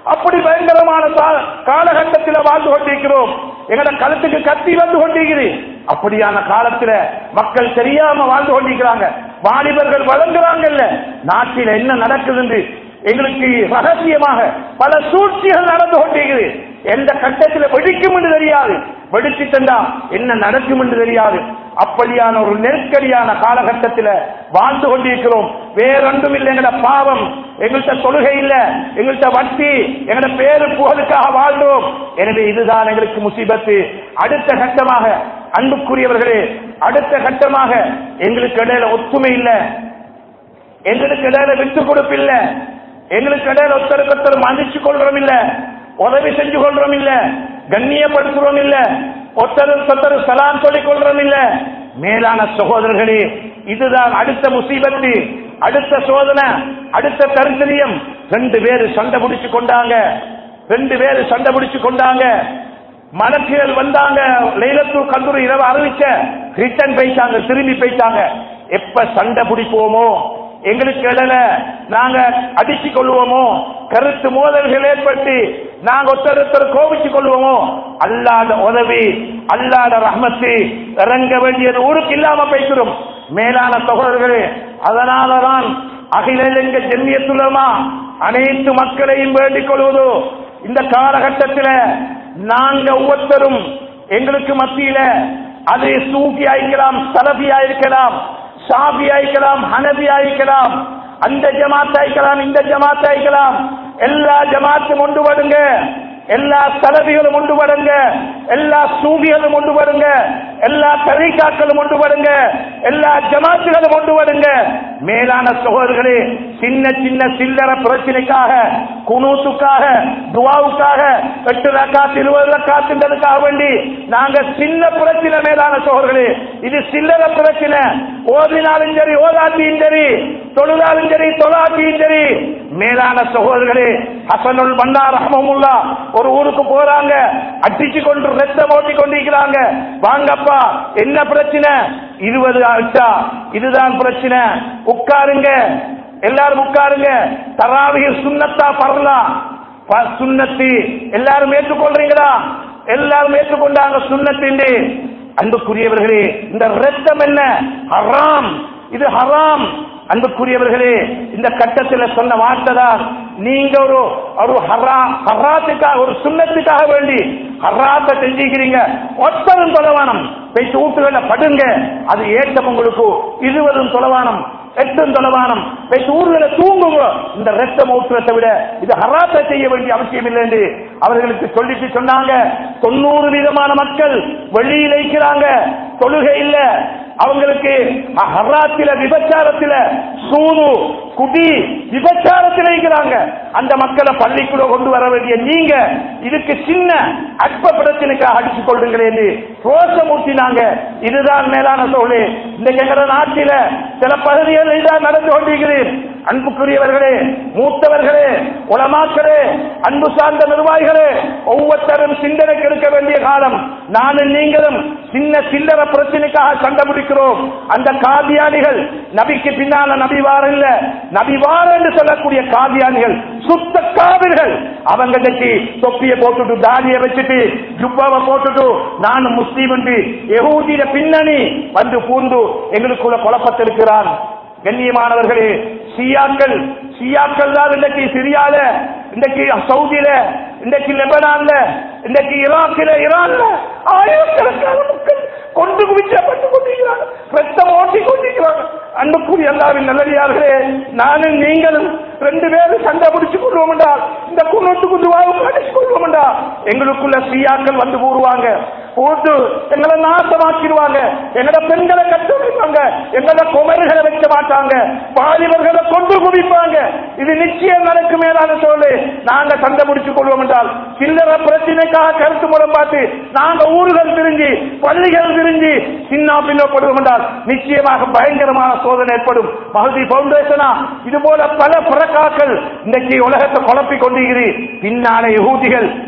அப்படி பயங்கரமான சா- காலகட்டத்தில் வாழ்ந்து கொண்டிருக்கிறோம் எங்கட கழுத்துக்கு கத்தி வந்து கொண்டிருக்குது அப்படியான காலத்துல மக்கள் தெரியாம வாழ்ந்து கொண்டிருக்கிறாங்க வாலிபர்கள் வழங்குறாங்கல்ல நாட்டில் என்ன நடக்குது என்று எங்களுக்கு ரகசியமாக பல சூழ்ச்சிகள் நடந்து கொண்டிருக்குது எந்த கட்டத்தில் வெடிக்கும் என்று தெரியாது வெடிச்சு தந்தா என்ன நடக்கும் என்று தெரியாது அப்படியான ஒரு நெருக்கடியான காலகட்டத்தில் வாழ்ந்து கொண்டிருக்கிறோம் வேறொன்றும் இல்லை எங்கட பாவம் எங்கள்கிட்ட தொழுகை இல்ல எங்கள்கிட்ட வட்டி எங்கட பேரு புகழுக்காக வாழ்ந்தோம் எனவே இதுதான் எங்களுக்கு முசீபத்து அடுத்த கட்டமாக அன்புக்குரியவர்களே அடுத்த கட்டமாக எங்களுக்கு இடையில ஒத்துமை இல்ல எங்களுக்கு இடையில விட்டு கொடுப்பு இல்ல எங்களுக்கு இடையில ஒருத்தருக்கு ஒருத்தர் மதிச்சு கொள்றோம் இல்ல உதவி செஞ்சு கொள்றோம் இல்ல கண்ணியப்படுத்துறோம் இல்ல ஒருத்தருக்கு ஒருத்தர் சலாம் சொல்லிக் கொள்றோம் இல்ல மேலான சகோதரர்களே இதுதான் அடுத்த முசீபத்து அடுத்த சோதனை அடுத்த தரித்திரியம் ரெண்டு பேரு சண்டை பிடிச்சு கொண்டாங்க ரெண்டு பேரு சண்டை பிடிச்சு கொண்டாங்க மலக்குகள் வந்தாங்க லைலத்து கந்தூர் இரவு அறிவிச்ச ரிட்டர்ன் போயிட்டாங்க திரும்பி போயிட்டாங்க எப்ப சண்டை பிடிப்போமோ எங்களுக்கு இடையில நாங்க அடிச்சு கொள்வோமோ கருத்து மோதல்கள் ஏற்பட்டு நாங்க ஒருத்தர் ஒருத்தர் கோபிச்சு கொள்வோமோ அல்லாத உதவி அல்லாத ரஹ்மத்து இறங்க வேண்டியது ஊருக்கு இல்லாம போய்க்கிறோம் மேலான சகோதரர்களே அதனாலதான் அகில இலங்கை ஜெமியத்துலமா அனைத்து மக்களையும் வேண்டிக் கொள்வதோ இந்த காலகட்டத்தில் நாங்க ஒவ்வொருத்தரும் எங்களுக்கு மத்தியில அது சூஃபி ஆயிருக்கலாம் சலபி ஆயிருக்கலாம் ஷாபி ஆயிருக்கலாம் ஹனபி ஆயிருக்கலாம் அந்த ஜமாத் ஆயிருக்கலாம் இந்த ஜமாத் ஆயிருக்கலாம் எல்லா ஜமாத்தும் கொண்டு வருங்க எல்லா சலபிகளும் கொண்டு வருங்க எல்லா சூபிகளும் கொண்டு வருங்க எல்லா தரிகாக்களும் கொண்டு வருங்க எல்லா ஜமாத்துகளும் கொண்டு வருங்க மேலான சகோதரர்களே சின்ன சின்ன சில்லற பிரச்சனைக்காக குனூத்துக்காக துவாவுக்காக எட்டு ரக்காத்து இருபது ரக்காத்துன்றதுக்காக வேண்டி நாங்க சின்ன பிரச்சனை மேலான சகோதரர்களே இது சில்லற பிரச்சனை ஓதினாலும் சரி ஓதாட்டியும் சரி தொழுதாலும் சரி தொழாட்டியும் சரி மேலான சகோதரர்களே ஹசனுல் பண்டா ரஹமுல்லா ஒரு ஊருக்கு போறாங்க அடிச்சு கொண்டு ரத்தம் ஓட்டி கொண்டிருக்கிறாங்க வாங்கப்பா என்ன பிரச்சனை இருபது ஆச்சா இதுதான் பிரச்சனை உட்காருங்க எல்லாரும் உட்காருங்க தராவிகள் சுண்ணத்தா பரலாம் ப- சுண்ணத்து எல்லாரும் ஏற்றுக்கொள்றீங்களா எல்லாரும் ஏற்றுக்கொண்டாங்க சுண்ணத்தின் அன்புக்குரியவர்களே இந்த ரத்தம் என்ன ஹராம் இது ஹராம் அன்புக்குரியவர்களே இந்த கட்டத்தில் சொன்ன வார்த்தை தான் நீங்க ஒரு ஒரு ஹரா ஹராத்துக்காக ஒரு சுண்ணத்துக்காக வேண்டி ஹராத்தை செஞ்சுக்கிறீங்க ஒத்தரும் தொலைவானம் பேச்சு ஊட்டுகளை படுங்க அது ஏற்றம் உங்களுக்கு இருவரும் தொலைவானம் எட்டும் தொலைவானம் பேச்சு ஊர்களை தூங்குங்க இந்த ரத்தம் ஊற்றுறதை விட இது ஹராத்தை செய்ய வேண்டிய அவசியம் இல்லை என்று அவர்களுக்கு சொல்லிட்டு சொன்னாங்க தொண்ணூறு விதமான மக்கள் வெளியில் இருக்கிறாங்க தொழுகை இல்ல அவங்களுக்கு ஹராத்தில விபச்சாரத்தில சூது குடி விபச்சாரத்தில் இருக்கிறாங்க அந்த மக்களை பள்ளிக்குள்ள கொண்டு வர வேண்டிய நீங்க இதுக்கு சின்ன அற்ப பிரச்சனைக்காக அடித்துக் கொள்ளுங்களே என்று ரோஷம் ஊட்டினாங்க இதுதான் மேலான சோழே இன்றைக்கு எங்கள நாட்டில சில பகுதிகளில் இதான் நடந்து கொண்டிருக்கிறேன் அன்புக்குரியவர்களே மூத்தவர்களே உலமாக்களே அன்பு சார்ந்த நிர்வாகிகளே ஒவ்வொருத்தரும் சிந்தனைக்கு எடுக்க வேண்டிய காலம் நானும் நீங்களும் சின்ன சில்லற பிரச்சனைக்காக கண்டுபிடிக்கிறோம் அந்த காதியானிகள் நபிக்கு பின்னால நபி வார இல்ல நபி வார என்று சொல்லக்கூடிய காதியானிகள் சுத்த காவிர்கள் அவங்க இன்னைக்கு தொப்பியை போட்டுட்டு தாடியை வச்சுட்டு ஜுப்பாவை போட்டுட்டு நானும் முஸ்லீம் என்று யகூதிய பின்னணி வந்து பூந்து எங்களுக்குள்ள குழப்பத்திருக்கிறான் கண்ணியமானவர்களே ஷியாக்கள் ஷியாக்கள் தான் இன்றைக்கு சிரியால இன்றைக்கு சவுதியில இன்றைக்கு லெபனான்ல இன்றைக்கு ஈராக்கில ஈரான்ல ஆயிரக்கணக்கான மக்கள் கொண்டு குவிச்சப்பட்டு கொண்டிருக்கிறாங்க ரத்தம் ஓட்டி கொண்டிருக்கிறாங்க அன்புக்குரிய எல்லாரும் நல்லடியார்களே நானும் நீங்களும் ரெண்டு பேரும் சண்டை பிடிச்சு கொள்வோம் என்றால் இந்த குன்னோட்டுக்கு துவாவும் அடிச்சு கொள்வோம் என்றால் எங்களுக்குள்ள சியாக்கள் வந்து கூறுவாங்க போட்டு எங்களை நாசமாக்கிடுவாங்க எங்களோட பெண்களை கட்டு வைப்பாங்க எங்களோட குமரிகளை வைக்க மாட்டாங்க வாலிபர்களை கொண்டு குவிப்பாங்க இது நிச்சயம் நடக்கும் மேலான சொல்லு நாங்க சண்டை பிடிச்சுக் கொள்வோம் என்றால் சில்லற பிரச்சனைக்காக கருத்து முறை பார்த்து நாங்க ஊர்கள் திரிஞ்சு பள்ளிகள் திரிஞ்சு சின்ன பின்னப்படுவோம் என்றால் நிச்சயமாக பயங்கரமான சோதனை ஏற்படும் மகதி பவுண்டேஷனா இது போல பல புறக்காக்கள் இன்னைக்கு உலகத்தை குழப்பிக் கொண்டிருக்கிறது பின்னாலே யூதிகள்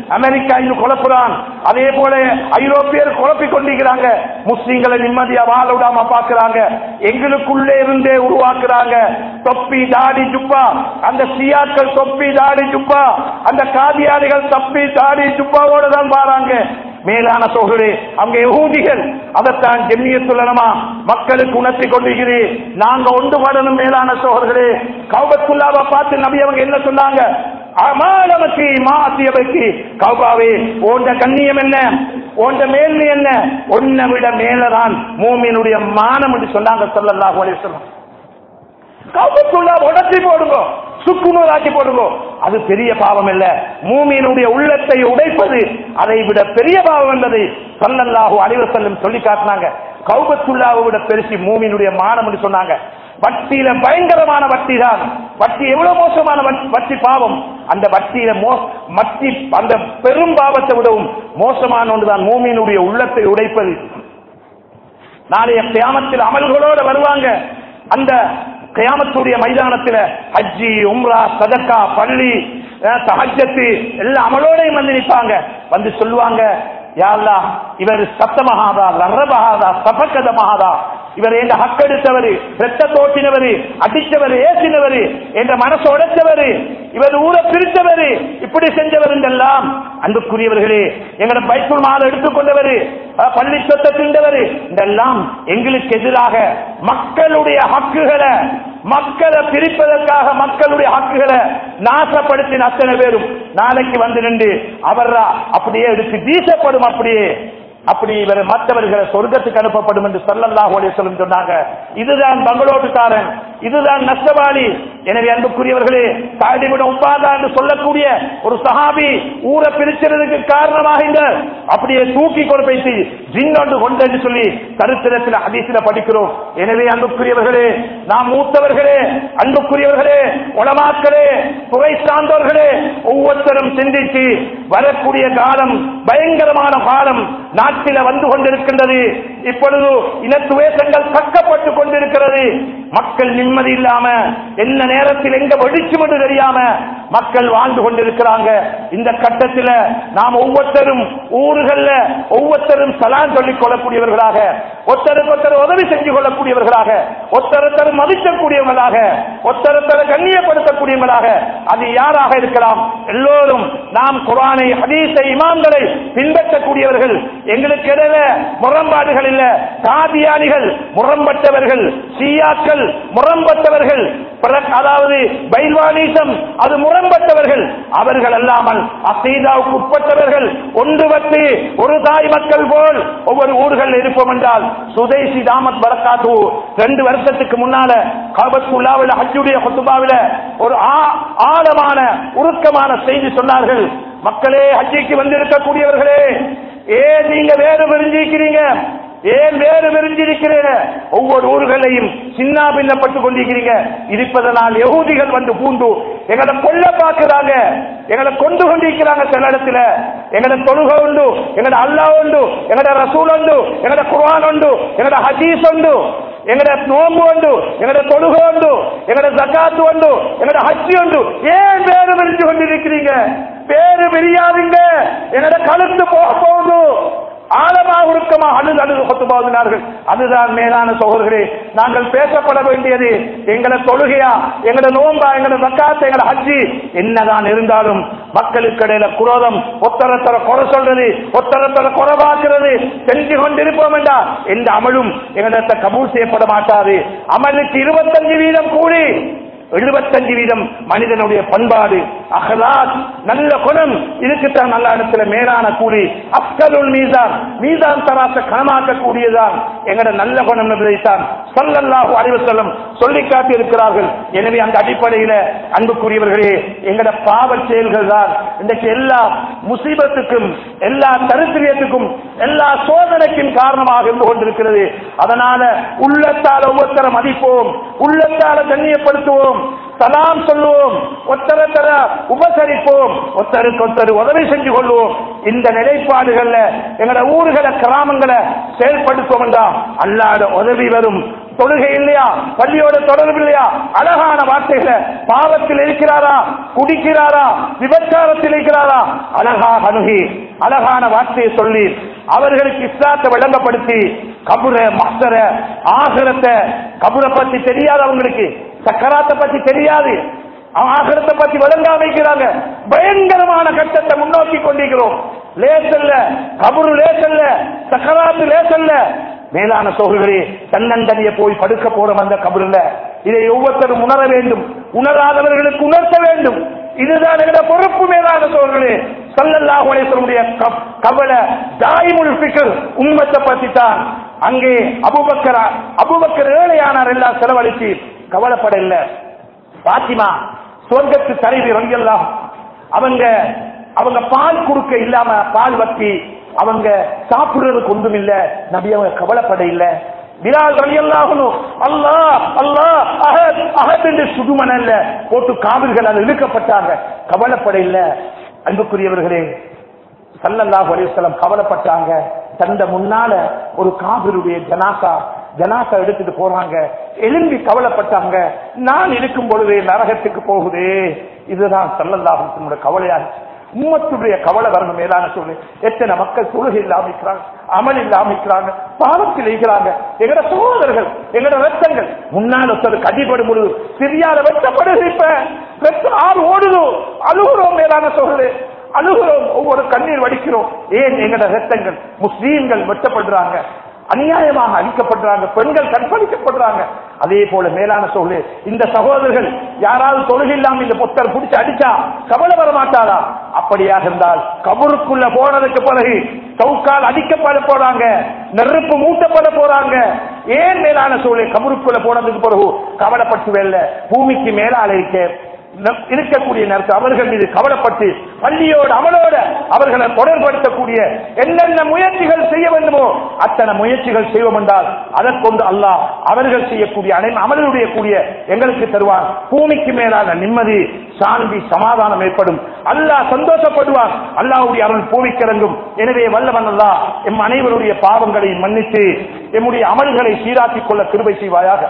அமெரிக்கா இன்னும் குழப்புறான் அதே போல ஐரோப்பியர் குழப்பிக் கொண்டிருக்கிறாங்க முஸ்லீம்களை நிம்மதியா வாழ விடாம பாக்குறாங்க எங்களுக்குள்ளே இருந்தே உருவாக்குறாங்க தொப்பி தாடி ஜுப்பா அந்த சியாக்கள் தொப்பி தாடி ஜுப்பா அந்த காதியாரிகள் தொப்பி தாடி ஜுப்பாவோட தான் பாராங்க மேலான சோழரே அங்க யகூதிகள் அதைத்தான் ஜெம்மியத்துலனமா மக்களுக்கு உணர்த்தி கொண்டிருக்கிறேன் நாங்க ஒன்றுபடணும் மேலான சோழர்களே கௌபத்துல்லாவை பார்த்து நபி அவங்க என்ன சொன்னாங்க அமாலமக்கு மாசியவைக்கு கௌபாவே ஓண்ட கண்ணியம் என்ன ஓண்ட மேன்மை என்ன ஒன்னை விட மேலதான் மூமியினுடைய மானம் என்று சொன்னாங்க சொல்லல்லாஹு அலைஹி வஸல்லம் கௌபத்துல்லா உடச்சி போடுங்க சுக்குநூறாக்கி போடுங்க அது பெரிய பாவம் இல்ல மூமியினுடைய உள்ளத்தை உடைப்பது அதை விட பெரிய பாவம் என்பதை சல்லல்லாஹு அலைஹி வஸல்லம் சொல்லி காட்டினாங்க கௌபத்துல்லாவை விட பெருசி மூமியினுடைய மானம் என்று சொன்னாங்க வட்டியில பயங்கரமான வட்டி தான் வட்டி எவ்வளவு மோசமான வட்- வட்டி பாவம் அந்த வட்டியில மோ வட்டி அந்த பெரும் பாவத்தை விடவும் மோசமான ஒன்றுதான் மூமியினுடைய உள்ளத்தை உடைப்பது நாளைய கியாமத்தில் அமல்களோட வருவாங்க அந்த கியாமத்துடைய மைதானத்தில் ஹஜ்ஜி உம்ரா சதக்கா பள்ளி அஹ், தஹஜ்ஜத்து எல்லா அமலோடையும் வந்து நிற்பாங்க வந்து சொல்லுவாங்க யா அல்லாஹ் இவர் சத்தமகாதா லர்ரபகாதா சபக்கத மகாதா இவர் எங்க ஹக்கெடுத்தவர் ரத்த தோட்டினவர் அடித்தவர் ஏசினவர் என்ற மனசு உடைச்சவர் இவர் ஊரை பிரித்தவர் இப்படி செஞ்சவர் என்றெல்லாம் அன்புக்குரியவர்களே எங்களோட பைக்குள் மாலை எடுத்துக்கொண்டவர் அஹ், பள்ளி சொத்தை திண்டவர் இதெல்லாம் எங்களுக்கு எதிராக மக்களுடைய ஹக்குகளை மக்களை பிரிப்பதற்காக மக்களுடைய ஹக்குகளை நாசப்படுத்தின அத்தனை பேரும் நாளைக்கு வந்து நின்று அவர்ரா அப்படியே எடுத்து வீசப்படும் அப்படியே அப்படி இவர் மற்றவர்களை சொர்க்கத்துக்கு அனுப்பப்படும் என்று சொல்லல்லாஹு அலைஹி வஸல்லம் சொன்னாங்க இதுதான் பங்களோட்டுக்காரன் இதுதான் நஷ்டவாளி எனவே அன்புக்குரியவர்களே தாடிவிட உப்பாதா என்று சொல்லக்கூடிய ஒரு சஹாபி ஊரை பிரிச்சதுக்கு காரணமாக இந்த அப்படியே தூக்கி கொண்டு போயிட்டு ஜின்னொண்டு கொண்டு என்று சொல்லி கருத்திரத்தில் ஹதீஸில படிக்கிறோம் எனவே அன்புக்குரியவர்களே நாம் மூத்தவர்களே அன்புக்குரியவர்களே உளமாக்களே துறை சார்ந்தவர்களே ஒவ்வொருத்தரும் சிந்தித்து வரக்கூடிய காலம் பயங்கரமான காலம் நாட்டில வந்து கொண்டிருக்கின்றது இப்பொழுது இனத்துவேசங்கள் கக்கப்பட்டு கொண்டிருக்கிறது மக்கள் நிம்மதி இல்லாம என்ன நேரத்தில் எங்க வெடிக்கும் என்று தெரியாம மக்கள் வாழ்ந்து கொண்டிருக்கிறாங்க இந்த கட்டத்தில் நாம் ஒவ்வொருத்தரும் ஊர்கள்ல ஒவ்வொருத்தரும் சலான் சொல்லிக் கொள்ளக்கூடியவர்களாக ஒருத்தருக்கு ஒருத்தர் உதவி செஞ்சு கொள்ளக்கூடியவர்களாக ஒருத்தரத்தர் மதிக்கக்கூடியவர்களாக ஒருத்தரத்தர் கண்ணியப்படுத்தக்கூடியவர்களாக அது யாராக இருக்கலாம் எல்லோரும் நாம் குரானை ஹதீஸை இமாம்களை பின்பற்றக்கூடியவர்கள் எங்களுக்கு இடையில முரண்பாடுகள் இல்ல காதியானிகள் முரண்பட்டவர்கள் ஷியாக்கள் முரண்பட்டவர்கள் பிற- அதாவது பைல்வானிசம் அது முரண்பட்டவர்கள் அவர்கள் அல்லாமல் அசீதாவுக்கு உட்பட்டவர்கள் ஒன்றுபட்டு ஒரு தாய் மக்கள் போல் ஒவ்வொரு ஊர்கள் இருப்போம் என்றால் சுதேசி தாமத் பரக்காத்து ரெண்டு வருஷத்துக்கு முன்னால காபத்துல்லாவில் ஹஜ்ஜுடைய குத்துபாவில ஒரு ஆ- ஆழமான உருக்கமான செய்தி சொன்னார்கள் மக்களே ஹஜ்ஜிக்கு வந்திருக்கக்கூடியவர்களே ஏன் நீங்க வேறு பிரிஞ்சிருக்கிறீங்க ஏன் வேறு பிரிஞ்சிருக்கிறீங்க ஒவ்வொரு ஊர்களையும் சின்ன பின்னப்பட்டு கொண்டிருக்கிறீங்க இருப்பதனால் யகூதிகள் வந்து பூந்து எங்களை கொல்ல பார்க்கிறாங்க எங்களை கொண்டு கொண்டிருக்கிறாங்க சில இடத்துல எங்களோட தொழுகை உண்டு எங்களோட அல்லாஹ் உண்டு எங்களோட ரசூல் உண்டு எங்களோட குர்ஆன் உண்டு எங்களோட ஹதீஸ் உண்டு எங்களோட நோம்பு உண்டு எங்களோட தொழுகை உண்டு எங்களோட ஜக்காத்து உண்டு எங்களோட ஹஜ்ஜி உண்டு ஏன் வேறு பிரிஞ்சு கொண்டிருக்கிறீங்க பேரு பிரியாதுங்க என்னோட கழுத்து போக போகுது ஆழமாக உருக்கமாக அழுது அழுது கொத்து போகிறார்கள் அதுதான் மேலான சோழர்களே நாங்கள் பேசப்பட வேண்டியது எங்களை தொழுகையா எங்களோட நோம்பா எங்களோட தக்காத்த எங்களோட ஹஜ்ஜி என்னதான் இருந்தாலும் மக்களுக்கு இடையில குரோதம் ஒத்தரத்தர குறை சொல்றது ஒத்தரத்தர குறை பார்க்கிறது செஞ்சு கொண்டிருப்போம் என்றா எந்த அமலும் எங்களிடத்தை கபூல் செய்யப்பட மாட்டாது அமலுக்கு இருபத்தஞ்சு வீதம் கூடி எழுபத்தஞ்சு வீதம் மனிதனுடைய பண்பாடு அகலாத் நல்ல குணம் இதுக்குத்தான் நல்ல இடத்துல மேலான கூலி அப்கலுல் மீதான் மீதான் தராச கனமாக்க கூடியதான் எங்கட நல்ல குணம் என்பதைத்தான் சொல்லல்லாஹு அறிவு செல்லும் சொல்லி காட்டி இருக்கிறார்கள் எனவே அந்த அடிப்படையில அன்புக்குரியவர்களே எங்கட பாவ செயல்கள் தான் இன்றைக்கு எல்லா முசீபத்துக்கும் எல்லா தரித்திரியத்துக்கும் எல்லா சோதனைக்கும் காரணமாக இருந்து கொண்டிருக்கிறது அதனால உள்ளத்தால் ஒவ்வொருத்தரை மதிப்போம் உள்ளத்தால கண்ணியப்படுத்துவோம் சலாம் சொல்லுவோம் ஒத்தரத்தர உபசரிப்போம் ஒருத்தருக்கு ஒருத்தர் உதவி செஞ்சு கொள்வோம் இந்த நிலைப்பாடுகள்ல எங்களோட ஊர்களை கிராமங்களை செயல்படுத்துவோம் என்றா அல்லாத உதவி வரும் தொழுகை இல்லையா பள்ளியோட தொடர்பு இல்லையா அழகான வார்த்தைகளை பாவத்தில் இருக்கிறாரா குடிக்கிறாரா விபச்சாரத்தில் இருக்கிறாரா அழகாக அணுகி அழகான வார்த்தையை சொல்லி அவர்களுக்கு இஸ்லாத்தை விளங்கப்படுத்தி கபுர மஸ்தர ஆகிரத்தை கபுரை பத்தி தெரியாது அவங்களுக்கு சக்கராத்தை பத்தி தெரியாது ஆகிரத்தை பத்தி விளங்காம வைக்கிறாங்க பயங்கரமான கட்டத்தை முன்னோக்கி கொண்டிருக்கிறோம் லேசல்ல கபுரு லேசல்ல சக்கராத்து லேசல்ல மேலான சோழர்களே தன்னந்தனிய போய் படுக்க போற அந்த கபருல இதை ஒவ்வொருத்தரும் உணர வேண்டும் உணராதவர்களுக்கு உணர்த்த வேண்டும் இதுதான் எங்க பொறுப்பு மேலான சோழர்களே சல்லல்லாஹு அலைஹி வஸல்லுடைய கப்- கவலை தாயிமுல் ஃபிக்ர் உம்மத்தை பத்தி தான் அங்கே அபூபக்கர் அபூபக்கர் ஏழையானார் எல்லாம் செலவழித்து கவலைப்பட இல்ல பாத்திமா சொர்க்கத்து தலைவி ரங்கெல்லாம் அவங்க அவங்க பால் குடுக்க இல்லாம பால் வத்தி அவங்க சாப்பிடுறதுக்கு ஒன்றும் இல்ல நபி அவங்க கவலைப்பட இல்ல பிலால் ரலியல்லாஹு அல்லாஹ் அல்லாஹ் அஹத் அஹத் என்று சுடுமணல்ல போட்டு காவிர்கள் அது இழுக்கப்பட்டாங்க கவலைப்பட இல்ல அன்புக்குரியவர்களே சல்லல்லாஹு அலைஹி வஸல்லம் கவலைப்பட்டாங்க தந்த முன்னால ஒரு காபிருடைய ஜனாசா ஜனாசா எடுத்துட்டு போறாங்க எழும்பி கவலைப்பட்டாங்க நான் இருக்கும் பொழுதே நரகத்துக்கு போகுதே இதுதான் சல்லல்லாஹு அலைஹி வஸல்லம் கவலையாச்சு உம்மத்துடைய கவலை வரணும் மேலான சொல்லு எத்தனை மக்கள் தொழுகை இல்லாமிக்கிறாங்க அமல் இல்லாமிக்கிறாங்க பாவத்தில் இருக்கிறாங்க எங்கட சகோதரர்கள் எங்கட ரத்தங்கள் முன்னால் ஒருத்தருக்கு அடிபடும் பொழுது சிறியால வெட்டப்படுது இப்ப ரத்தம் ஆறு ஓடுதோ அழுகுறோம் மேலான சோழரே அழுகிறோம் ஒவ்வொரு கண்ணீர் வடிக்கிறோம் ஏன் எங்கட ரத்தங்கள் முஸ்லீம்கள் வெட்டப்படுறாங்க அநியாயமாக அழிக்கப்படுறாங்க பெண்கள் கற்பழிக்கப்படுறாங்க அதே போல மேலான சொல்லு இந்த சகோதரர்கள் யாராவது தொழுகை இல்லாம இந்த பொத்தர் பிடிச்சு அடிச்சா கவலை வர மாட்டாரா அப்படியாக இருந்தால் கபருக்குள்ள போனதுக்கு பிறகு சவுக்கால் அடிக்கப்பட போறாங்க நெருப்பு மூட்டப்பட போறாங்க ஏன் மேலான சூழலை கபருக்குள்ள போனதுக்கு பிறகு கவலைப்பட்டு வெல்ல பூமிக்கு மேலால இருக்க ந- இருக்கக்கூடிய நேரத்தில் அவர்கள் மீது கவலைப்பட்டு பள்ளியோடு அமலோட அவர்களை தொடர்படுத்தக்கூடிய என்னென்ன முயற்சிகள் செய்ய வேண்டுமோ அத்தனை முயற்சிகள் செய்வோம் என்றால் அதற்கொண்டு அல்லாஹ் அவர்கள் செய்யக்கூடிய அனை அமலுடைய கூடிய எங்களுக்கு தருவான் பூமிக்கு மேலான நிம்மதி சாந்தி சமாதானம் ஏற்படும் அல்லாஹ் சந்தோஷப்படுவான் அல்லாஹ்வுடைய அருள் பூமிக்கு இறங்கும் எனவே வல்லவன் அல்லாஹ் எம் அனைவருடைய பாவங்களை மன்னித்து எம்முடைய அமல்களை சீராக்கிக் கொள்ள கிருபை செய்வாயாக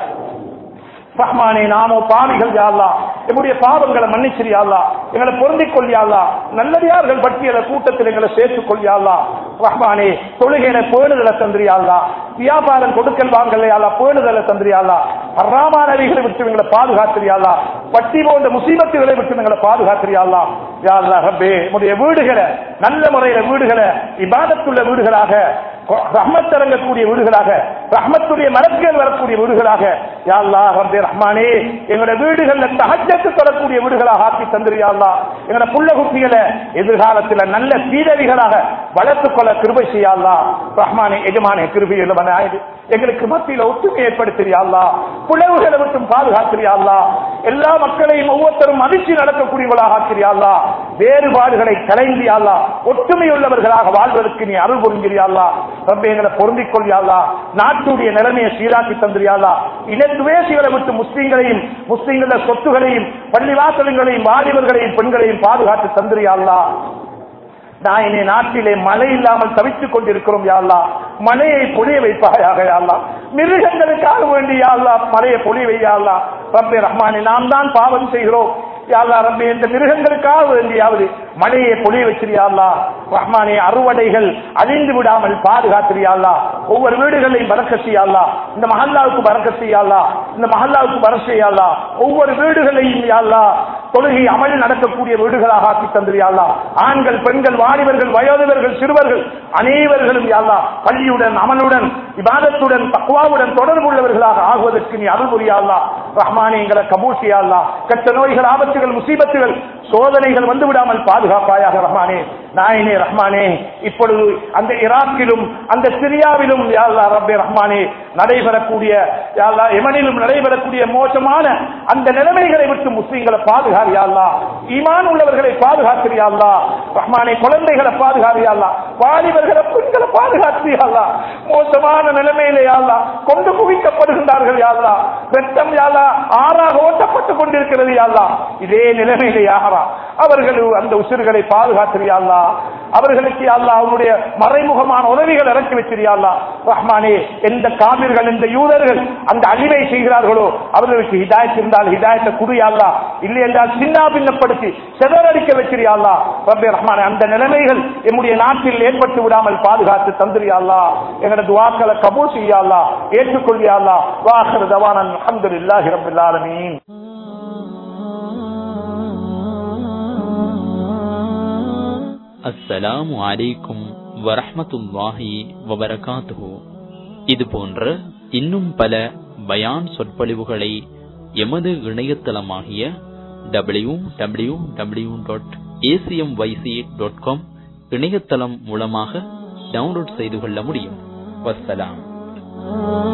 ரஹ்மானே நாமோ பாவிகள் யாழ்லா எங்களுடைய பாவங்களை மன்னிச்சிரு யாழ்லா எங்களை பொருந்திக் கொள் யாழ்லா நல்லடியார்கள் பட்டியல கூட்டத்தில் எங்களை சேர்த்துக் கொள் யாழ்லா ரஹ்மானே தொழுகையில பேணுதலை தந்திரியாள்லா வியாபாரம் கொடுக்கல் வாங்கல யாழ்லா பேணுதலை தந்திரியாள்லா அறாமானவிகளை விட்டு எங்களை பாதுகாத்திரியாள்லா பட்டி போன்ற முசீபத்துகளை விட்டு எங்களை பாதுகாத்திரியாள்லா யாழ்லா ரப்பே நம்முடைய வீடுகளை நல்ல முறையில வீடுகளை இபாதத்துள்ள வீடுகளாக ரஹ்மத் இறங்கக்கூடிய வீடுகளாக ரஹ்மத்துடைய மரங்கள் வரக்கூடிய வீடுகளாக யா அல்லாஹ் ரப்பே ரஹ்மானே எங்களுடைய வீடுகள்ல தஹஜ்ஜத்து தொடரக்கூடிய வீடுகளாக ஆக்கி தந்திரியா அல்லாஹ் எங்களோட புள்ள குட்டிகளை எதிர்காலத்துல நல்ல சீதவிகளாக வளர்த்துக் கொள்ள கிருபை செய்யா அல்லாஹ் ரஹ்மானே எஜமானே கிருபை எழுவனாயுது எங்களுக்கு மத்தியில ஒற்றுமை ஏற்படுத்தியா அல்லாஹ் புலவுகளை விட்டும் பாதுகாத்திரியா அல்லாஹ் எல்லா மக்களையும் ஒவ்வொருத்தரும் மதிச்சு நடக்கக்கூடியவர்களாக ஆக்கிறியா அல்லாஹ் வேறுபாடுகளை கலைந்தியா அல்லாஹ் ஒற்றுமை உள்ளவர்களாக வாழ்வதற்கு நீ அருள் புரிஞ்சிரியா அல்லாஹ் ரப்பே எங்களை பொருந்திக் கொள்ளியாளா நாட்டுடைய நிலைமையை சீராக்கி தந்திரியாளா இனத்துவேசிகளை விட்டு முஸ்லீம்களையும் முஸ்லீம்கள சொத்துகளையும் பள்ளிவாசல்களையும் வாலிபர்களையும் பெண்களையும் பாதுகாத்து தந்திரியாளா நான் இனி நாட்டிலே மழை இல்லாமல் தவித்துக் கொண்டிருக்கிறோம் யாழ்லா மழையை பொழிய வைப்பாயாக யாழ்லா மிருகங்களுக்காக வேண்டி யாழ்லா மழையை பொழிய வையாள்லா ரப்பே ரஹ்மானே நாம் தான் பாவம் செய்கிறோம் யாழ்லா ரப்பே இந்த மிருகங்களுக்காக வேண்டியாவது மழையை பொழிய வச்சிருயாள்லா ரஹ்மானே அறுவடைகள் அழிந்து விடாமல் பாதுகாத்திரியாள்லா ஒவ்வொரு வீடுகளையும் பறக்க செய்யாள்லா இந்த மஹல்லாவுக்கு பறக்க செய்யாள்லா இந்த மஹல்லாவுக்கு பறக்க செய்யாள்லா ஒவ்வொரு வீடுகளையும் யாழ்லா தொழுகை அமல் நடக்கக்கூடிய வீடுகளாக ஆக்கி தந்திரியாள்லா ஆண்கள் பெண்கள் வாலிபர்கள் வயோதிபர்கள் சிறுவர்கள் அனைவர்களும் யாழ்லா பள்ளியுடன் அமலுடன் இபாதத்துடன் தக்குவாவுடன் தொடர்பு உள்ளவர்களாக ஆகுவதற்கு நீ அருள் புரியாள்லா ரஹ்மானே எங்களை கபூசியாள்லா கெட்ட நோய்கள் ஆபத்துகள் முசீபத்துகள் சோதனைகள் வந்து விடாமல் பாதுகாப்பாயாக ரஹ்மானே நாயனே ரஹ்மானே இப்பொழுது அந்த ஈராக்கிலும் அந்த சிரியாவிலும் யாழ்லா ரப்பே ரஹ்மானே நடைபெறக்கூடிய யாழ்லா எமனிலும் நடைபெறக்கூடிய மோசமான அந்த நிலைமைகளை விட்டு முஸ்லீம்களை பாதுகாரியாள்லா ஈமான் உள்ளவர்களை பாதுகாக்கிறியாள்லா ரஹ்மானே குழந்தைகளை பாதுகாரியாள்லா வாலிபர்களை பெண்களை பாதுகாத்திரியாள்லா மோசமான நிலைமையிலே யாழ்லா கொண்டு குவிக்கப்படுகின்றார்கள் யாழ்லா ரத்தம் யாழ்லா ஆறாக ஓட்டப்பட்டுக் கொண்டிருக்கிறது யாழ்லா இதே நிலைமையிலே யாரா அவர்கள் அந்த உசிறுகளை பாதுகாத்திரியாள்லா அவர்களுக்கு அல்லா அவனுடைய மறைமுகமான உதவிகள் இறக்கி வச்சிருயா அல்லா ரஹ்மானே எந்த காவிர்கள் எந்த யூதர்கள் அந்த அழிவை செய்கிறார்களோ அவர்களுக்கு ஹிதாயத் இருந்தால் ஹிதாயத்தை குடியா அல்லா இல்லை என்றால் சின்ன பின்னப்படுத்தி செதறடிக்க வச்சிருயா அல்லா ரப்பே ரஹ்மானே அந்த நிலைமைகள் எம்முடைய நாட்டில் ஏற்பட்டு விடாமல் பாதுகாத்து தந்திரியா அல்லா எங்களோட துவாக்களை கபூல் செய்யா அல்லா ஏற்றுக்கொள்ளியா அல்லா வாஹர் தவானன் அல்ஹம்துலில்லாஹி ரப்பில் ஆலமீன் அஸ்ஸலாமு அலைக்கும் வரஹ்மத்துல்லாஹி வபரகாத்துஹு இது போன்ற இன்னும் பல பயான் சொற்பொழிவுகளை எமது இணையதளமாகிய W W W dot A C M Y C dot com இணையதளம் மூலமாக டவுன்லோட் செய்து கொள்ள முடியும் வஸ்ஸலாம்